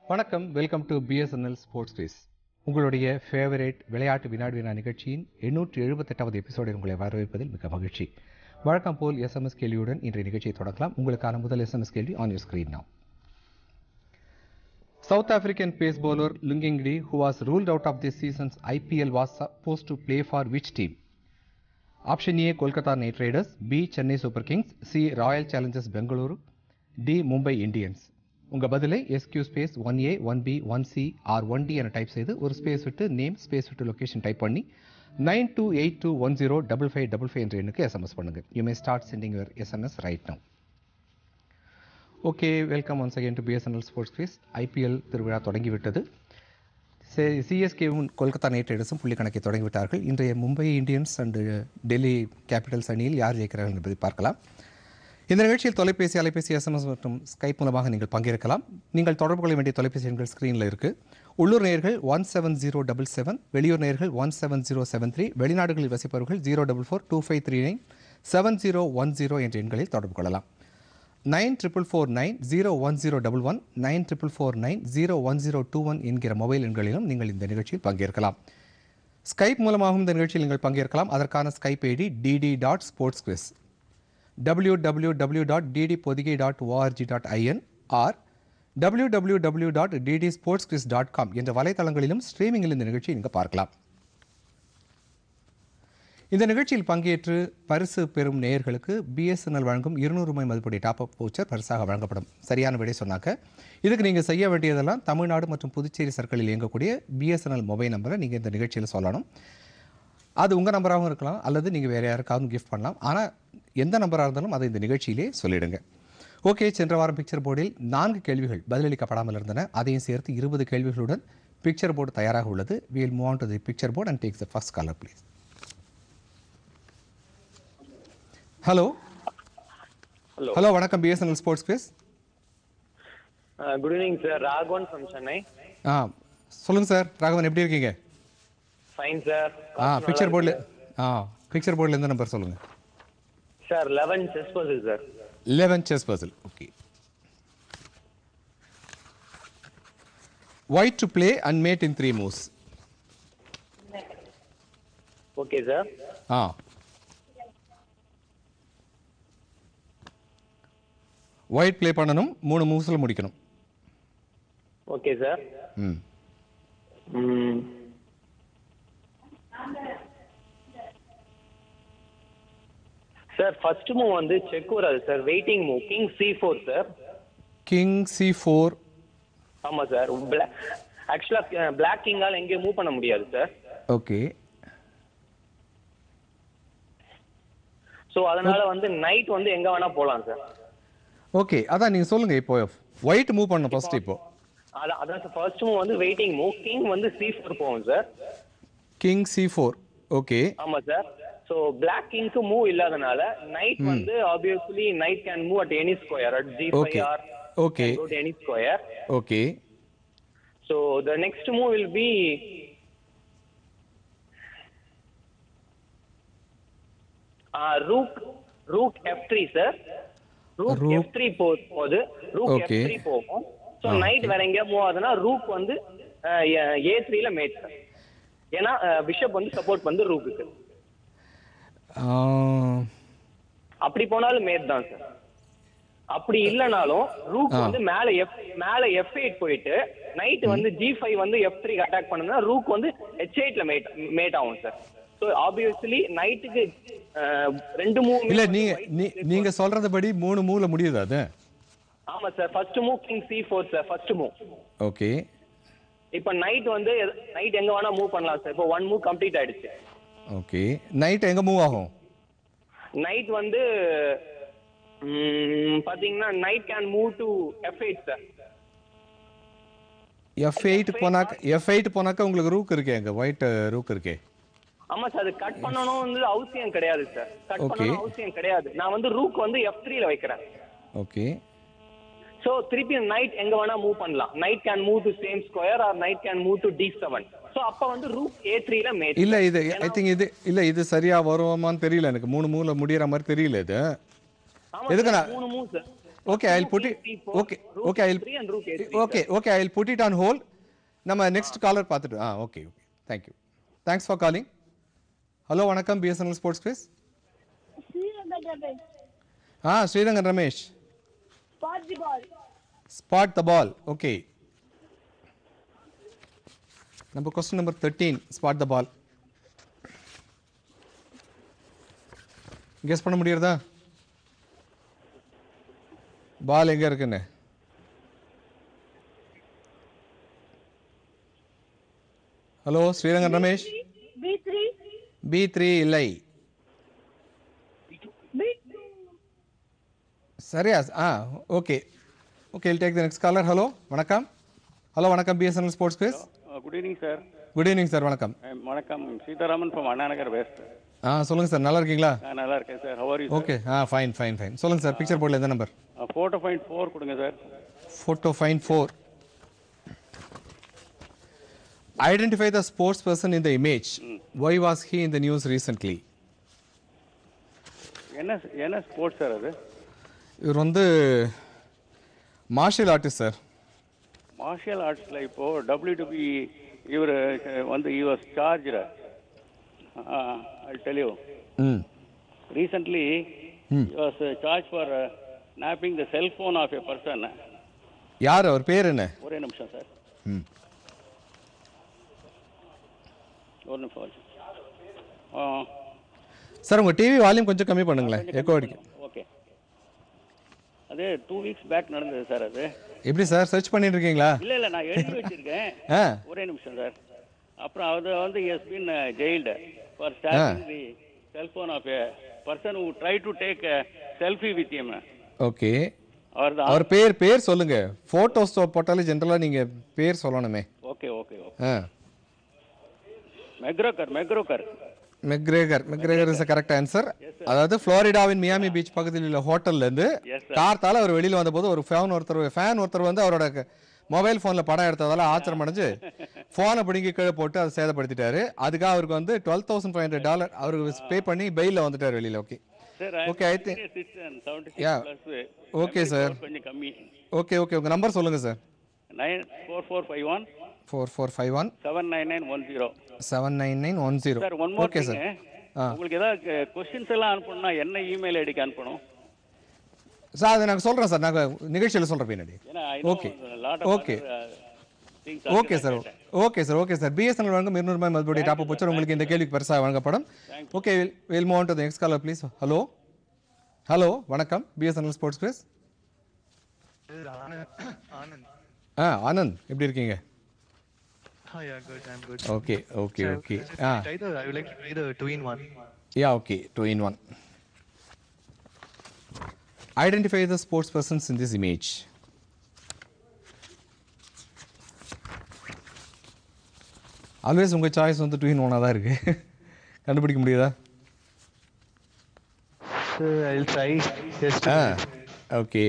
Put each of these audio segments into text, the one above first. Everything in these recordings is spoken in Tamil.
வணக்கம் welcome to BSNL sports face உங்களுடைய ஃபேவரேட் விளையாட்டு வினாடி வினா நிகழ்ச்சியின் எண்ணூற்றி எழுபத்தெட்டாவது எபிசோடில் உங்களை வரவேற்பதில் மிக மகிழ்ச்சி வழக்கம் போல் எஸ்எம்எஸ் கேள்வியுடன் இன்றைய நிகழ்ச்சியை தொடங்கலாம் உங்களுக்கான முதல் எஸ்எம்எஸ் கேள்வி on your screen now South African pace bowler Lungingdi, who was ruled out of this season's IPL, was supposed to play for which team? Option A Kolkata Knight Riders, B Chennai Super Kings, C Royal Challengers Bengaluru, D Mumbai Indians. உங்க பதிலை SQ space one A one B one C or one D என டைப் செய்து ஒரு ஸ்பேஸ் விட்டு நேம் ஸ்பேஸ் விட்டு லொகேஷன் டைப் பண்ணி nine two eight two one zero double five double five என்ற எண்ணுக்கு எஸ்எம்எஸ் பண்ணுங்க you may start sending your SMS right now okay welcome once again to BSNL sports quiz IPL திருவிழா தொடங்கிவிட்டது சிஎஸ்கேவும் கொல்கத்தா நைட் ரைடர்ஸும் புள்ளி கணக்கை தொடங்கிவிட்டார்கள் இன்றைய Mumbai Indians and Delhi Capitals அணியில் யார் ஜெயிக்கிறார்கள் என்பதை பார்க்கலாம் இந்த நிகழ்ச்சியில் தொலைபேசி அலைபேசி எஸ்எம்எஸ் மற்றும் ஸ்கைப் மூலமாக நீங்கள் பங்கேற்கலாம் நீங்கள் தொடர்பு கொள்ள வேண்டிய தொலைபேசி எண்கள் ஸ்க்ரீனில் இருக்குது உள்ளூர் நேயர்கள் one seven zero double seven வெளியூர் நேயர்கள் one seven zero seven three வெளிநாடுகளில் வசிப்பவர்கள் zero double four two five three nine seven zero one zero என்ற எண்களில் தொடர்பு கொள்ளலாம் nine triple four nine zero one zero double one nine triple four nine zero one zero two one என்கிற மொபைல் எண்களிலும் நீங்கள் இந்த நிகழ்ச்சியில் பங்கேற்கலாம் ஸ்கைப் மூலமாகவும் இந்த நிகழ்ச்சியில் நீங்கள் பங்கேற்கலாம் அதற்கான Skype ID DD dot sports quiz W W W dot DD Podhigai dot ORG dot IN or W W W dot DD sports quiz dot com என்ற வலைத்தளங்களிலும் ஸ்ட்ரீமிங்கில் இந்த நிகழ்ச்சியை நீங்கள் பார்க்கலாம் இந்த நிகழ்ச்சியில் பங்கேற்று பரிசு பெறும் நேயர்களுக்கு பிஎஸ்என்எல் வழங்கும் இருநூறு ரூபாய் மதிப்புடைய டாப் அப் வவுச்சர் பரிசாக வழங்கப்படும் சரியான விடை சொன்னாக்க இதுக்கு நீங்கள் செய்ய வேண்டியதெல்லாம் தமிழ்நாடு மற்றும் புதுச்சேரி சர்க்கிளில் இயங்கக்கூடிய பிஎஸ்என்எல் மொபைல் நம்பரை நீங்கள் இந்த நிகழ்ச்சியில் சொல்லணும் அது உங்கள் நம்பராகவும் இருக்கலாம் அல்லது நீங்கள் வேறு யாருக்காவது கிஃப்ட் பண்ணலாம் ஆனால் எந்த நம்பராக இருந்தாலும் அதை இந்த நிகழ்ச்சியிலே சொல்லிடுங்க ஓகே சென்ற வாரம் பிக்சர் போர்டில் நான்கு கேள்விகள் பதிலளிக்கப்படாமல் இருந்தன அதையும் சேர்த்து இருபது கேள்விகளுடன் பிக்சர் போர்டு தயாராக உள்ளது wheel move on to the picture board and takes the first colour please hello Hello. Hello வணக்கம் BSNL sports face Uh, good evening, sir. Raghavan from Chennai. ஆ சொல்லுங்கள் சார் ராகவன் எப்படி இருக்கீங்க Fine, sir. ஆ பிக்சர் போர்டில் ஆ பிக்சர் போர்டில் எந்த நம்பர் சொல்லுங்கள் Sir, 11 chess puzzle, sir. Eleven chess puzzle okay white to play and mate in three moves Okay, sir. ஆ ஒயிட் ப்ளே பண்ணணும் மூணு மூவ்ஸில் முடிக்கணும் Okay, sir. ம் Mm. Sir, first move வந்து செக் வராது sir waiting move king C four sir king C four ஆமா சார் ஆக்சுவலா பிளாக் கிங்கால் எங்கேயும் மூவ் பண்ண முடியாது சார் ஓகே ஸோ அதனால வந்து நைட் வந்து எங்க வேணா போலாம் சார் ஓகே அதான் நீங்கள் சொல்லுங்கள் இப்போ ஒயிட் மூவ் பண்ணணும் ஃபர்ஸ்ட் இப்போ அதான் அதான் சார் ஃபர்ஸ்ட் மூவ் வந்து வெயிட்டிங் மூவ் கிங் வந்து சி ஃபோர் போகும் sir king C four okay ஆமா சார் சோ பிளாக் கிங்க்கு மூவ் இல்லாதனால நைட் வந்து obviously knight can move at any square at G Okay. Five or okay go to any square okay so the next move will be uh, rook rook f3 sir rook, Rook. f3 போ- போகுது rook Okay. f3 போகும் so Ah, நைட் வேற எங்கேயா மூவ் ஆகுதுன்னா rook வந்து ஏ த்ரீல மேட் சார் ஏன்னா பிஷப் வந்து சப்போர்ட் வந்து ரூக்குக்கு அப்படி போனாலும் மேட் தான் சார் அப்படி இல்லனாலும் ரூக் ஆ. வந்து மேல எஃப் மேல எஃப் எயிட் போயிட்டு நைட் வந்து ஜி ஃபைவ் வந்து எஃப் த்ரீ அட்டாக் பண்ணுனா ரூக் வந்து ஹெச் எயிட்ல மேட் மேட் ஆகும் சார் ஸோ ஆப்வியஸ்லி நைட்டுக்கு ரெண்டு மூவ் இல்லை நீங்கள் நீ நீங்கள் சொல்கிறதுபடி மூணு மூவில் முடியுது அது ஆமா sir first move king C four sir first move okay இப்போ நைட் வந்து நைட் எங்க வேணா மூவ் பண்ணலாம் சார் இப்போ ஒன் மூவ் கம்ப்ளீட் ஆயிடுச்சு ஓகே நைட் எங்கே மூவ் ஆகும் நைட் வந்து ம், பாத்தீங்கன்னா knight can move to F eight sir F eight போனாக்க எஃப் எயிட் போனாக்க உங்களுக்கு ரூக் இருக்கே அங்கே ஒயிட் ரூக் இருக்கே ஆமா சார் அது கட் பண்ணணும் வந்து அவசியம் கிடையாது சார் கட் Okay. பண்ணணும் அவசியம் கிடையாது நான் வந்து ரூக் வந்து எஃப் த்ரீல வைக்கிறேன் ஓகே சோ திருப்பி நைட் எங்க வேணா மூவ் பண்ணலாம் knight can move to same square or knight can move to D seven so அப்ப வந்து ரூக் ஏ த்ரீல மேட் இல்லை இது ஐ திங்க் இது இல்லை இது சரியாக வருமான்னு தெரியல எனக்கு மூணு மூவில் முடியிற மாதிரி தெரியல இது ஆமா எதுக்கு sir, நான்- மூணு move sir okay, I'll put it. Okay, okay, I'll. Three and rook Okay, okay, I'll put it on hold. நம்ம நெக்ஸ்ட் காலர் பார்த்துட்டு ஆ okay okay thank you thanks for calling hello வணக்கம் பிஎஸ்என்எல் ஸ்போர்ட்ஸ் குவிஸ் ஆ Srirangan Ramesh Spot the ball. Spot the ball okay நம்ம question number thirteen spot the ball guess பண்ண முடியறதா பால் எங்க இருக்குன்னு hello Srirangan Ramesh B3. B three இல்லை B2. சரியா ஆ okay okay take the next caller hello வணக்கம் ஹலோ வணக்கம் BSNL sports quiz good evening sir good evening sir வணக்கம் வணக்கம் சீதாராமன் ஃப்ரம் அண்ணா நகர் வெஸ்ட் ஆ சொல்லுங்கள் சார் நல்லா இருக்கீங்களா நான் நல்லா இருக்கேன் sir how are you okay ah fine fine fine சொல்லுங்கள் சார் பிக்சர் போர்டில் எந்த நம்பர் ஃபோட்டோ பாயிண்ட் ஃபோர் கொடுங்க sir photo fine four identify the sports person in the image why was he in the news recently என்ன என்ன ஸ்போர்ட்ஸ் சார் அது இவர் வந்து மார்ஷியல் ஆர்டிஸ்ட் சார் மார்ஷியல் ஆர்ட்ஸில் இப்போ டபிள்யூடபிள்யூ இவர் வந்து you was charge I tell you hmm recently you was charge for napping the cellphone off a person யார் அவர் பேர் என்ன ஒரே நிமிஷம் சார் ம் ஒரு நிமிஷம் வச்சு. ஆ சார் உங்கள் டிவி வால்யூம் கொஞ்சம் கம்மி பண்ணுங்களேன் எக்கோ அடிக்கும் ஓகே அது டூ வீக்ஸ் பேக் நடந்தது சார் அது எப்படி சார் சர்ச் பண்ணிட்டு இருக்கீங்களா இல்ல இல்ல நான் எழுதி வச்சிருக்கேன் ஆ ஒரே நிமிஷம் சார் அப்புறம் அது வந்து has been jailed for starting the cellphone off a person who try to take selfie with him okay அவர் தான் அவர் பேர் பேர் சொல்லுங்க ஃபோட்டோஸ் போட்டாலே ஜென்ரலாக நீங்கள் பேர் சொல்லணுமே ஓகே ஓகே ஓகே ஆ McGregor McGregor McGregor McGregor is correct answer அதாவது ஃப்ளோரிடாவின் மியாமி பீச் பக்கத்தில் உள்ள ஹோட்டல்ல இருந்து Yes, sir. கார்த்தால அவர் வெளியில வந்தபோது ஒரு ஃபேன் ஒருத்தர் ஃபேன் ஒருத்தர் வந்து அவரோட மொபைல் ஃபோனில் படம் எடுத்ததால ஆச்சரியம் அடைஞ்சு ஃபோனை பிடிங்கி கீழே போட்டு அதை சேதப்படுத்திட்டாரு அதுக்காக அவருக்கு வந்து twelve thousand five hundred dollar அவருக்கு பே பண்ணி பெயிலில் வந்துட்டார் வெளியில okay sir Okay, I think- seventy Yeah. Six plus Okay, sir. கொஞ்சம் கம்மி ஓகே ஓகே உங்கள் நம்பர் சொல்லுங்கள் sir nine four four five one four four five one seven nine nine one zero seven nine nine one zero sir one more okay sir ஆ. உங்களுக்கு ஏதாவது கொஸ்டின்ஸ் எல்லாம் அனுப்பணும்னா என்ன இமெயில் ஐடிக்கு அனுப்பணும் சார் அதை நாங்கள் சொல்கிறேன் சார் நாங்கள் நிகழ்ச்சியில் சொல்கிறேன் பின்னாடி ஏன்னா I Okay. know lot Okay. of other, uh, things okay sir okay sir okay sir BSNL வழங்கும் இருநூறு ரூபாய் மதிப்புடைய டாப் போச்சு உங்களுக்கு இந்த கேள்விக்கு பரிசாக வழங்கப்படும் okay will move to the next caller please hello hello வணக்கம் பிஎஸ்என்எல் ஸ்போர்ட்ஸ் குவிஸ் Anand. ஆ ஆனந்த் எப்படி இருக்கீங்க Oh yeah, good. I'm good. Okay okay Sir, okay just ah try the, I would like to try the two in one. Yeah okay two in one identify the sports persons in this image always உங்கள் சாய்ஸ் வந்து டூ இன் ஒன்னாக தான் இருக்குது கண்டுபிடிக்க முடியுதா Sir, I'll try. Yes. Ah sir. Okay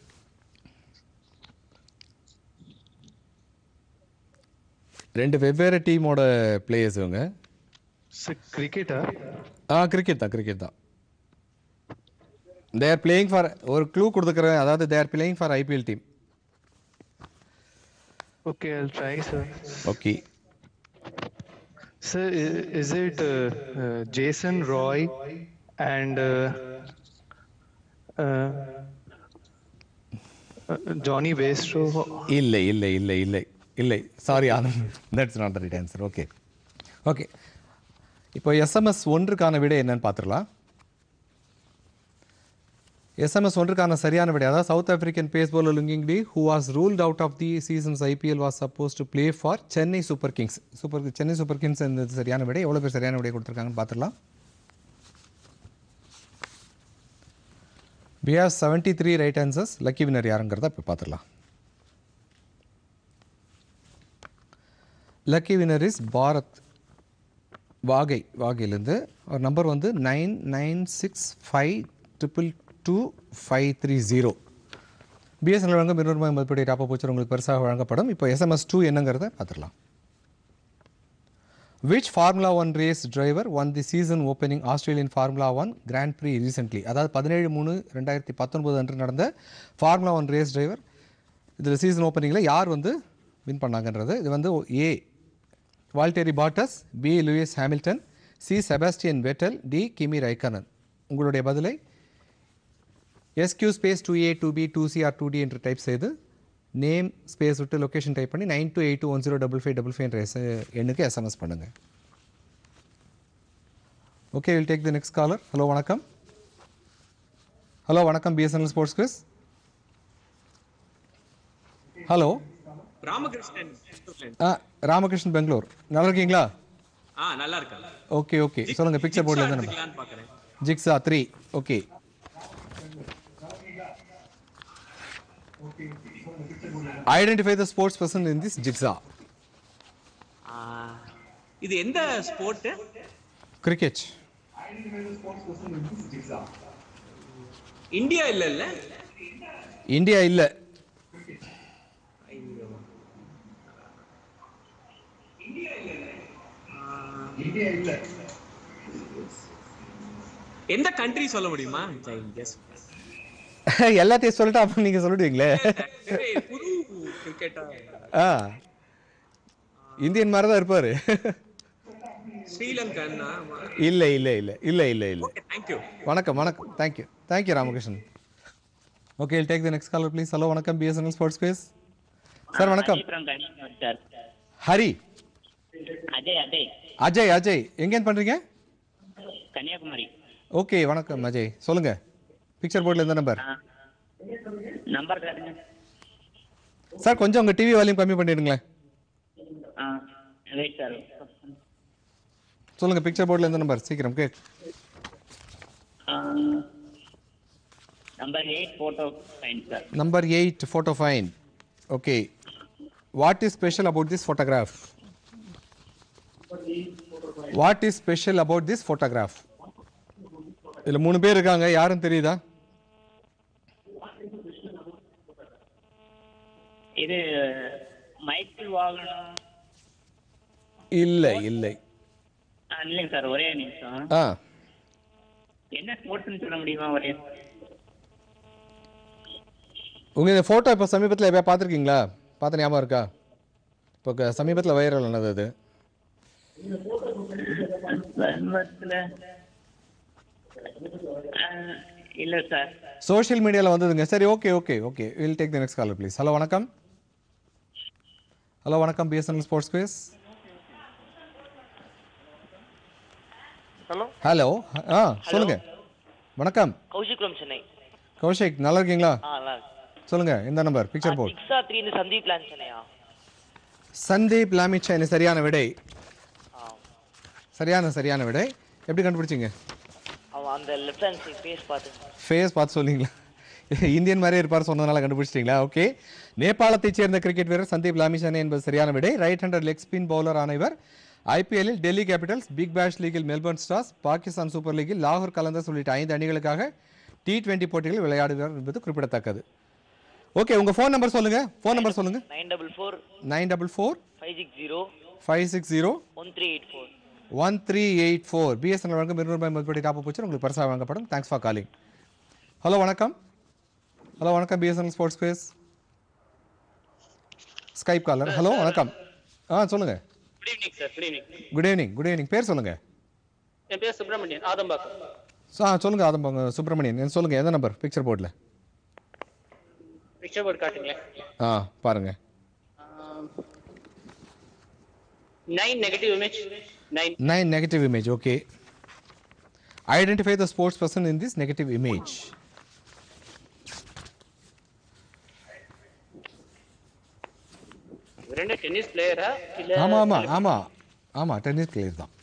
ரெண்டு வெவ்வேறு டீமோட பிளேயர்ஸ் இவங்க Sir, cricketer. ஆ கிரிக்கெட் தான் கிரிக்கெட் தான் தேர் பிளேயிங் ஃபார் ஒரு க்ளூ கொடுத்துக்கிறேன் அதாவது they're playing for IPL team Okay, I'll try, sir. Okay Sir, i- is it uh, uh, Jason Roy and uh, uh, uh, Johnny Westro? இல்லை இல்லை இல்லை இல்லை இல்லை sorry Anand that's not the right answer okay okay இப்போ எஸ்எம்எஸ் ஒன்றுக்கான விடை என்னன்னு பார்த்துடலாம் எஸ்எம்எஸ் ஒன்றுக்கான சரியான விடை அதாவது south African pace bowler Lungi டி who was ruled out of the seasons IPL was supposed to play for Chennai Super Kings Super Chennai Super Kings இந்த சரியான விடை எவ்வளோ பேர் சரியான விடை கொடுத்துருக்காங்கன்னு பார்த்துடலாம் we have seventy three right answers lucky winner யாருங்கிறத இப்போ பார்த்துடலாம் லக்கி வினர் இஸ் பாரத் வாகை வாகையிலேருந்து அவர் நம்பர் வந்து nine nine six five triple two five three zero BSNL வழங்கும் இருநூறு ரூபாய் மதிப்புடைய டாப் போச்சு உங்களுக்கு பெருசாக வழங்கப்படும் இப்போ எஸ்எம்எஸ் டூ என்னங்கிறத பார்த்துடலாம் which formula one race driver won the season opening Australian formula one grand prix recently அதாவது பதினேழு மூணு ரெண்டாயிரத்தி பத்தொன்பது அன்று நடந்த ஃபார்முலா ஒன் ரேஸ் டிரைவர் இதில் சீசன் ஓப்பனிங்கில் யார் வந்து வின் பண்ணாங்கன்றது இது வந்து A Valtteri Bottas B Lewis Hamilton C Sebastian Vettel D Kimi Raikkonen உங்களுடைய பதிலை SQ space two A two B two C or two D என்று டைப் செய்து நேம் ஸ்பேஸ் விட்டு லொக்கேஷன் டைப் பண்ணி nine two eight two one zero double five double five என்ற எஸ் எண்ணுக்கு எஸ்எம்எஸ் பண்ணுங்கள் okay will take the next caller hello வணக்கம் ஹலோ வணக்கம் BSNL sports quiz hello Ramakrishnan ஆ ராமகிருஷ்ணன் பெங்களூர் நல்லா இருக்கீங்களா ஆ நல்லா இருக்கேன் ஓகே ஓகே சொல்லுங்கள் பிக்சர் போர்டில் இருந்து நம்பர் எடுத்துக்கலான்னு பார்க்குறேன் jigsaw three okay identify the sports person in this jigsaw ஆ, இது எந்த ஸ்போர்ட் கிரிக்கெட் இந்தியா இல்ல இல்ல இந்தியா இல்லை எந்த கண்ட்ரி சொல்ல முடியுமா Yes. எல்லாத்தையும் சொல்லிட்டு அப்புறம் நீங்கள் சொல்லிடுவீங்களே சரி, புது கிரிக்கெட்டா ஆ இந்தியன் மாதிரி தான் இருப்பார் ஸ்ரீலங்கன் இல்லை இல்லை இல்லை இல்லை இல்லை இல்லை தேங்க்யூ வணக்கம் வணக்கம் thank you thank you Ramakrishnan okay take the next caller please hello வணக்கம் பிஎஸ்என்எல் ஸ்போர்ட்ஸ் ஸ்பேஸ் சார் வணக்கம் from Kanyakumari, sir. Hari Ajay, Ajay, Ajay Ajay எங்கேருந்து பண்ணுறீங்க கன்னியாகுமரி ஓகே வணக்கம் அஜய் சொல்லுங்கள் பிக்சர் போர்டில் எந்த நம்பர் நம்பர் காட்டுங்க சார் கொஞ்சம் உங்கள் டிவி வால்யூம் கம்மி பண்ணிடுங்களேன் ஆ வெயிட் சார் சொல்லுங்கள் பிக்சர் போர்டில் எந்த நம்பர் சீக்கிரம் கே number eight photo fine sir number eight photo fine okay what is special about this photograph what is special about this photograph இதில் மூணு பேர் இருக்காங்க யாரும் தெரியுதா இது மைக்கேல் வாகனம் இல்லை இல்லை ஆ, இல்லைங்க சார் ஒரே நிமிஷம் ஆ என்ன ஸ்போர்ட்ஸ்னு சொல்ல முடியுமா ஒரே உங்கள் இந்த ஃபோட்டோ இப்போ சமீபத்தில் எப்போ பார்த்துருக்கீங்களா பார்த்த ஞாபகம் இருக்கா இப்போ க- சமீபத்தில் வைரல் ஆனது அது சமீபத்தில் இல்லை சார் சோஷியல் மீடியாவில் வந்ததுங்க சரி okay okay okay will take the next caller please hello வணக்கம் ஹலோ வணக்கம் BSNL sports quiz hello hello ஆ சொல்லுங்க வணக்கம் கௌஷிக் from சென்னை கௌஷிக் நல்லா இருக்கீங்களா ஆ நல்லா இருக்கு சொல்லுங்க இந்த நம்பர் பிக்சர் போர்ட் சிக்ஸா த்ரீ இந்த சந்தீப் பிளான் சென்னையா சந்தீப் லாமிச்சா சரியான விடை ஆ சரியான சரியான விடை எப்படி கண்டுபிடிச்சிங்க அவன் அந்த லெஃப்ட் ஹேண்ட் சைட் ஃபேஸ் பார்த்து ஃபேஸ் பார்த்து சொல்லிங்களா இந்தியன் மாதிரியே இருப்பார் சொன்னதுனால கண்டுபிடிச்சிட்டிங்களா ஓகே நேபாளத்தைச் சேர்ந்த கிரிக்கெட் வீரர் சந்தீப் லாமிசானே என்பது சரியான விடை right hander leg spin bowler ஆன இவர் ஐபிஎல்லில் டெல்லி கேபிட்டல்ஸ் பிக் பேஷ் லீகில் மெல்பர்ன் ஸ்டார்ஸ் பாகிஸ்தான் சூப்பர் லீகில் லாகூர் கலந்தர்ஸ் உள்ளிட்ட ஐந்து அணிகளுக்காக டி டுவெண்ட்டி போட்டிகளில் விளையாடுகிறார் என்பது குறிப்பிடத்தக்கது ஓகே உங்கள் ஃபோன் நம்பர் சொல்லுங்கள் ஃபோன் நம்பர் சொல்லுங்கள் nine double four nine double four five six zero five six zero one three eight four one three eight four BSNL வழங்கும் இருநூறு ரூபாய் மதிப்படி டாப் போச்சு உங்களுக்கு பரிசாக வழங்கப்படும் தேங்க்ஸ் ஃபார் காலிங் ஹலோ வணக்கம் ஹலோ வணக்கம் BSNL sports quiz Skype caller hello வணக்கம் ஆ சொல்லுங்கள் good evening sir good evening good evening good evening பேர் சொல்லுங்கள் என் பேர் சுப்பிரமணியன் ஆதம்பாக்கம் ஆ சொல்லுங்கள் ஆதம் சுப்பிரமணியன் சொல்லுங்கள் எந்த நம்பர் பிக்சர் போர்டில் பிக்சர் போர்டு காட்டுங்களேன் ஆ பாருங்கள் nine negative image nine nine negative image okay identify the sports person in this negative image ரெண்டு டென்னிஸ் பிளேயரா இல்ல ஆமாம் ஆமாம் ஆமாம் ஆமாம் டென்னிஸ் பிளேயர் தான்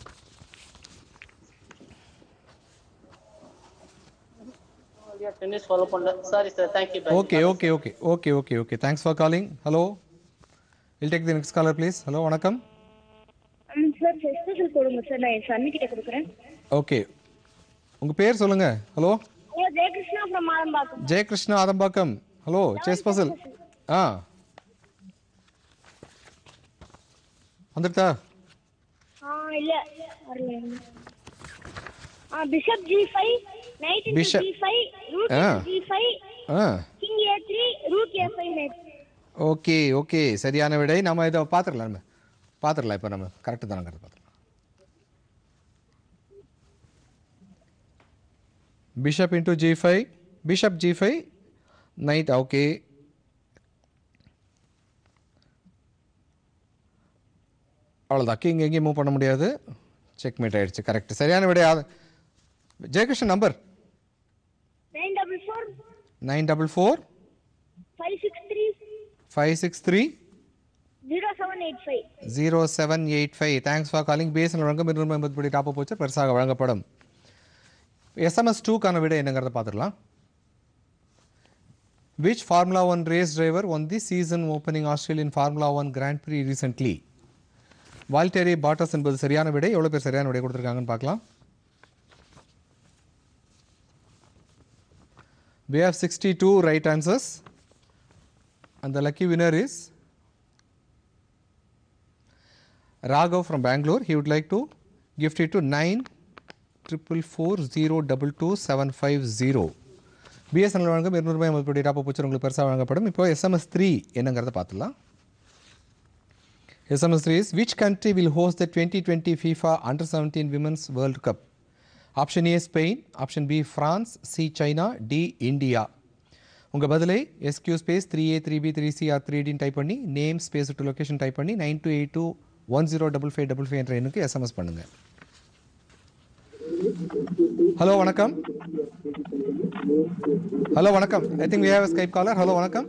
டென்னிஸ் ஃபாலோ பண்ணல sorry sir thank you okay okay okay okay okay okay thanks for calling hello will take the next caller please hello வணக்கம் சார் ஃபெஸ்டிவல் கொடுங்க சார் நான் என் சன்னி கிட்ட கொடுக்குறேன் ஓகே உங்கள் பேர் சொல்லுங்கள் ஹலோ ஹலோ ஜெயகிருஷ்ணா அப்புறம் Madambakkam Jayakrishna Adambakkam hello chess puzzle ஆ வந்துட்டா ஆ இல்ல வரல ஆ bishop G five knight into Bishop. G five rook ஆ. ஜி ஃபைவ் ஆ king A three rook A five knight okay okay சரியான விடை நம்ம இதை பார்த்துடலாம் நம்ம பார்த்துடலாம் இப்போ நம்ம கரெக்டு தானங்கிறது பார்த்துடலாம் bishop into G five bishop G five knight okay அவ்வளோதான் கிங் எங்கேயும் மூவ் பண்ண முடியாது செக் மேட் ஆயிடுச்சு கரெக்ட் சரியான விடை யாது- Jayakrishnan number nine double four nine double four five six three five six three zero seven eight five zero seven eight five thanks for calling BSNL வழங்கும் இருநூறு ஐம்பது படி டாப் போச்சு பெருசாக வழங்கப்படும் எஸ்எம்எஸ் டூக்கான விட என்னங்கிறத பார்த்துடலாம் which formula one race driver won the season opening Australian formula one grand prix recently Valtteri Bottas என்பது சரியான விடை எவ்வளோ பேர் சரியான விடை கொடுத்துருக்காங்கன்னு பார்க்கலாம் We have 62 right answers and the lucky winner is Raghav from Bangalore. He would like to gift it to 944402275 BSNL வழங்கும் இருநூறு ரூபாய் மதிப்புடைய டாப் பூச்சர் உங்களுக்கு பெருசாக வழங்கப்படும் இப்போ எஸ்எம்எஸ் த்ரீ என்னங்கிறத பார்த்துலாம் SMS three is which country will host the twenty twenty FIFA under seventeen women's world cup option A Spain option B France C China D India உங்கள் பதிலை SQ space three A three B three C or three டின்னு டைப் பண்ணி name space to location type பண்ணி nine two eight two one zero double five double five என்ற எண்ணுக்கு எஸ்எம்எஸ் பண்ணுங்கள் ஹலோ வணக்கம் ஹலோ வணக்கம் ஐ think we have Skype caller hello வணக்கம்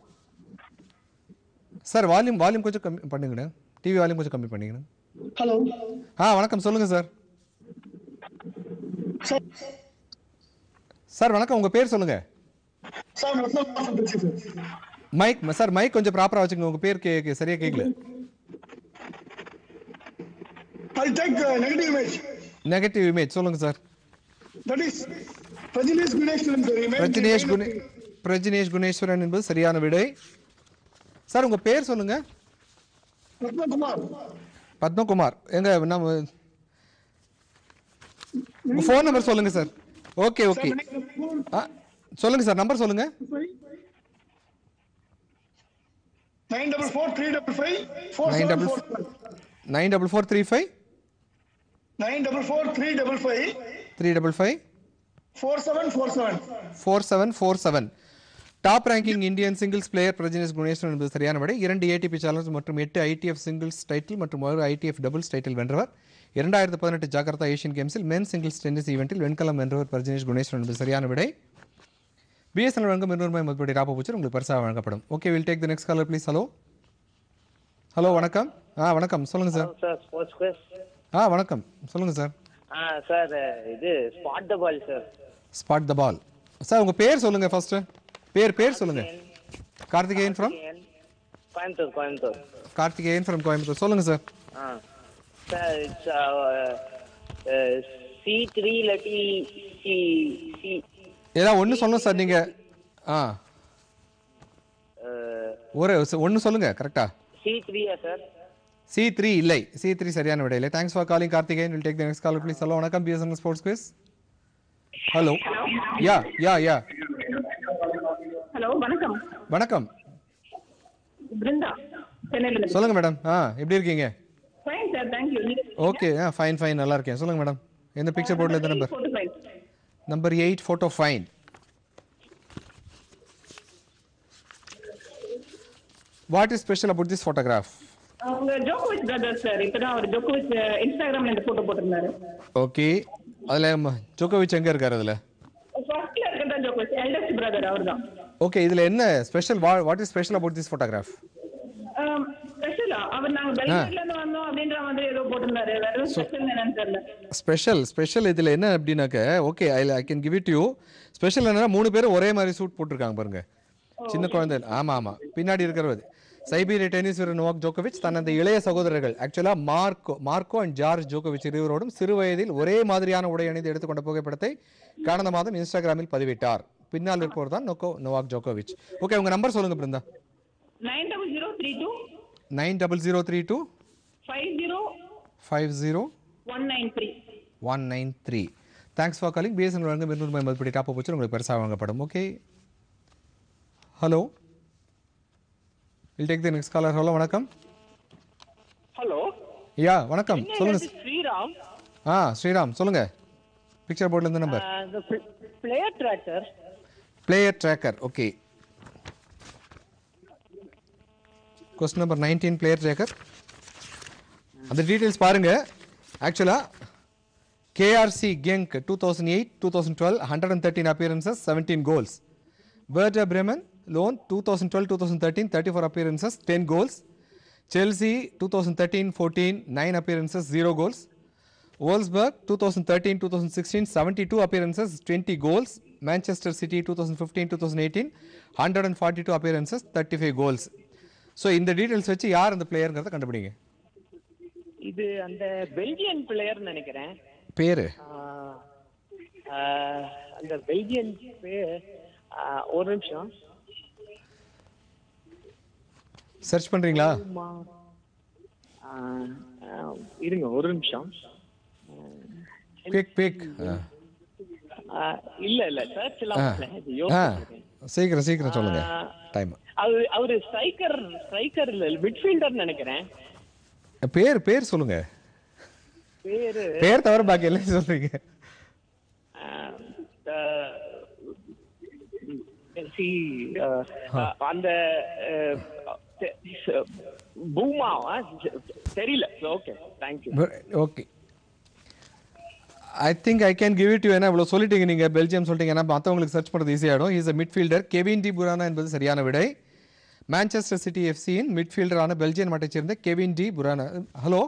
சார் வால்யூம் வால்யூம் கொஞ்சம் கம்மி பண்ணுங்கண்ணே டிவி வால்யூம் கொஞ்சம் கம்மி பண்ணிக்கணும் ஹலோ ஆ வணக்கம் சொல்லுங்கள் சார் சார் வணக்கம் உங்கள் பேர் சொல்லுங்கள் சார் ரத்னம் வாசன் பேசுறேன் சார் மைக் சார் மைக் கொஞ்சம் ப்ராப்பராக வச்சுக்கோங்க உங்கள் பேர் கே கே- சரியா கேட்கல I take negative image negative image சொல்லுங்கள் sir that is Prajnesh Gunneswaran sir image Prajnesh குணே பிரஜினேஷ் குணேஸ்வரன் என்பது சரியான விடை சார் உங்கள் பேர் சொல்லுங்கள் ரத்னகுமார் பத்மகுமார் எங்க நம்ம உங்கள் ஃபோன் நம்பர் சொல்லுங்கள் சார் ஓகே ஓகே ஆ சொல்லுங்கள் சார் நம்பர் சொல்லுங்கள் nine double four three double five four nine seven double four nine double four three five nine double four three double five three double five four seven four seven four seven four seven top ranking Indian singles player Prajnesh Gunneswaran என்பது சரியான விடை இரண்டு ஏடிபி சேலஞ்ச் மற்றும் எட்டு ஐடிஎஃப் சிங்கிள்ஸ் டைட்டில் மற்றும் ஒரு ஐடிஎஃப் டபுள்ஸ் டைட்டில் வென்றவர் இரண்டாயிரத்து பதினெட்டு ஜாகர்த்தா ஏஷியன் கேம்ஸில் மென் சிங்கிள்ஸ் டென்னிஸ் ஈவெண்ட்டில் வெண்கலம் வென்றவர் பிரஜினேஷ் குணேஸ்வரன் என்பது சரியான விடை பிஎஸ்என்எல் வழங்கும் இருநூறு ரூபாய் மதிப்புடைய டாப் பூச்சர் உங்களுக்கு பரிசாக வழங்கப்படும் okay will take the next caller please hello hello வணக்கம் ஆ வணக்கம் சொல்லுங்கள் சார் சார் ஸ்போர்ட்ஸ் குவிஸ் ஆ வணக்கம் சொல்லுங்கள் சார் ஆ சார் இது spot the ball sir spot the ball sir உங்கள் பேர் சொல்லுங்கள் ஃபஸ்ட்டு பேர் பேர் சொல்லுங்கள் கார்த்திகேயன் ஃப்ரம் கோயம்புத்தூர் கோயம்புத்தூர் கார்த்திகேயன் ஃப்ரம் கோயம்புத்தூர் சொல்லுங்கள் சார் ஆ சார் இட்ஸ் சி த்ரீ இல்லாட்டி சி சி ஏதாவது ஒன்று சொல்லணும் சார் நீங்கள் ஆ ஒரு ஒன்று சொல்லுங்கள் கரெக்டா சி த்ரீயா சார் சி த்ரீ இல்லை சி த்ரீ சரியான விட இல்லை thanks for calling Karthikeyan will take the next call please hello வணக்கம் BSNL sports quiz hello yeah yeah yeah hello வணக்கம் வணக்கம் பிருந்தா சென்னையில இருந்து சொல்லுங்கள் மேடம் ஆ எப்படி இருக்கீங்க ஃபைன் சார் தேங்க்யூ நீங்க ஓகே ஆ ஃபைன் ஃபைன் நல்லா இருக்கேன் சொல்லுங்கள் மேடம் எந்த பிக்சர் போர்டில் எந்த number forty five number eight photo fine what is special about this photograph அவங்க ஜோகோவிச் பிரதர் சார் இப்பதான் அவர் ஜோகோவிச் இன்ஸ்டாகிராம்ல இந்த போட்டோ போட்டிருந்தாரு ஓகே அதில் ஜோகோவிச் எங்கே இருக்கார் அதில் ஃபர்ஸ்ட்ல இருக்கிறதா ஜோகோவிச் எல்டஸ்ட் பிரதர் அவர்தான் ஓகே இதில் என்ன ஸ்பெஷல் வா what is special about this photograph ஸ்பெஷலா அவர் நாங்க பெல்ஜியம்ல இருந்து வந்தோம் அப்படின்ற மாதிரி ஏதோ போட்டிருந்தாரு வேற ஸ்பெஷல் என்னன்னு தெரியல ஸ்பெஷல் ஸ்பெஷல் இதில் என்ன அப்படின்னாக்க okay I I can give it you special என்னன்னா மூணு பேரும் ஒரே மாதிரி சூட் போட்டிருக்காங்க பாருங்க சின்ன குழந்தை ஆமாம் ஆமாம் பின்னாடி இருக்கிறது சைபீரிய டென்னிஸ் வீரர் நோவாக் ஜோகோவிச் தனது இளைய சகோதரர்கள் ஆக்சுவலாக மார்க்கோ மார்க்கோ அண்ட் ஜார்ஜ் ஜோகோவிச் இருவரோடும் சிறு வயதில் ஒரே மாதிரியான உடை அணிந்து எடுத்துக்கொண்ட புகைப்படத்தை கடந்த மாதம் இன்ஸ்டாகிராமில் பதிவிட்டார் பின்னால் இருப்பவர் தான் நோக்கோ நோவாக் ஜோகோவிச் ஓகே உங்கள் நம்பர் சொல்லுங்க Brinda nine double zero three two nine double zero three two five zero five zero one nine three one nine three thanks for calling BSNL வழங்க இருநூறு ரூபாய் மதிப்படி டாப் வச்சு உங்களுக்கு பெருசாக வாங்கப்படும் okay hello will take the next caller hello வணக்கம் ஹலோ யா வணக்கம் சொல்லுங்க ஸ்ரீராம் ஆ ஸ்ரீராம் சொல்லுங்க பிக்சர் போர்டில் இருந்து நம்பர் இந்த player tracker player tracker okay question number nineteen player tracker அந்த டீட்டெயில்ஸ் பாருங்க ஆக்சுவலாக KRC Genk two thousand eight two thousand twelve hundred and thirteen appearances seventeen goals பேர்டா Bremen loan two thousand twelve two thousand thirteen thirty four appearances ten goals Chelsea two thousand thirteen fourteen nine appearances zero goals Wolfsburg 2013 2016 72 appearances 20 goals Manchester City 2015 2018 142 appearances 35 goals so இந்த டீட்டெயில்ஸ் வச்சு யார் அந்த பிளேயருங்கிறத கண்டுபிடிங்க இது அந்த பெல்ஜியன் பிளேயர் நினைக்கிறேன் பேர் ஆஹ், ஆஹ், அந்த பெல்ஜியன் பேர் ஆஹ், ஒரு நிமிஷம் சர்ச் பண்ணுறீங்களா ஆமா. ஆஹ், ஆஹ், இருங்க ஒரு நிமிஷம் பிக் பிக் ஆஹ், இல்ல இல்ல சர்ச் எல்லாம் பண்ணல. இது ஆ யோசிக்கிறேன். சீக்கிரம் சீக்கிரம் சொல்லுங்க ஆஹ், டைம் அவரு அவரு ஸ்ட்ரைக்கர் ஸ்ட்ரைக்கர் இல்ல மிட்ஃபீல்டர் நினைக்கிறேன் பேர் பேர் சொல்லுங்க பேரு பேர் தவிர பாக்கி எல்லாம் சொல்றீங்க ஆஹ், ஆஹ், see, ஆஹ், ஆஹ், அந்த ஆஹ், தெ- ச- பூமா ஆ? தெரியல okay thank you okay I think I can give it you ஏன்னா இவ்வளோ சொல்லிட்டீங்க நீங்கள் பெல்ஜியம் சொல்லிட்டீங்க ஏன்னா மற்றவங்களுக்கு சர்ச் பண்ணுறது ஈஸியாகிடும் is a midfielder Kevin De Bruyne என்பது சரியான விடை மான்செஸ்டர் சிட்டி எஃப்சியின் மிட்ஃபீல்டரான பெல்ஜியன் நாட்டைச் சேர்ந்த Kevin De Bruyne hello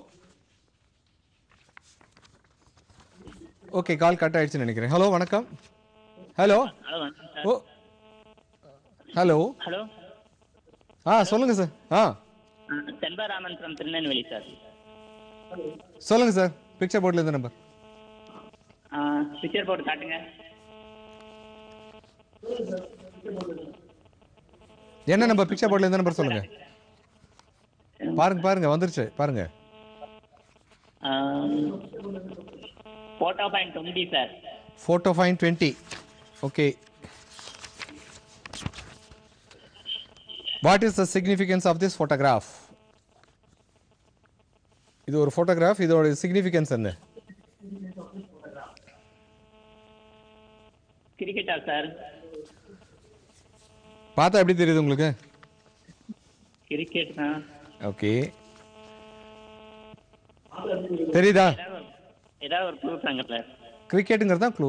okay call cut ஆயிடுச்சுன்னு நினைக்கிறேன் ஹலோ வணக்கம் hello hello oh hello hello ஆ சொல்லுங்கள் சார் ஆ செண்பராமன் ஃப்ரம் திருநெல்வேலி சார் சொல்லுங்கள் சார் பிக்சர் போர்டில் இருந்த நம்பர் பிக்சர் போட்டு காட்டுங்க என்ன நம்பர் பிக்சர் போர்டில் எந்த நம்பர் சொல்லுங்க பாருங்க பாருங்க வந்துருச்சு பாருங்க photo point twenty sir photo fine twenty okay what is the significance of this photograph இது ஒரு ஃபோட்டோகிராஃப் இதோட சிக்னிஃபிகன்ஸ் என்ன கிரிக்கெட்டா சார் பார்த்தா எப்படி தெரியுது உங்களுக்கு கிரிக்கெட் தான் ஓகே தெரியுதா ஏதாவது ஒரு ப்ளூ தாங்க சார் கிரிக்கெட்டுங்கிறது தான் க்ளூ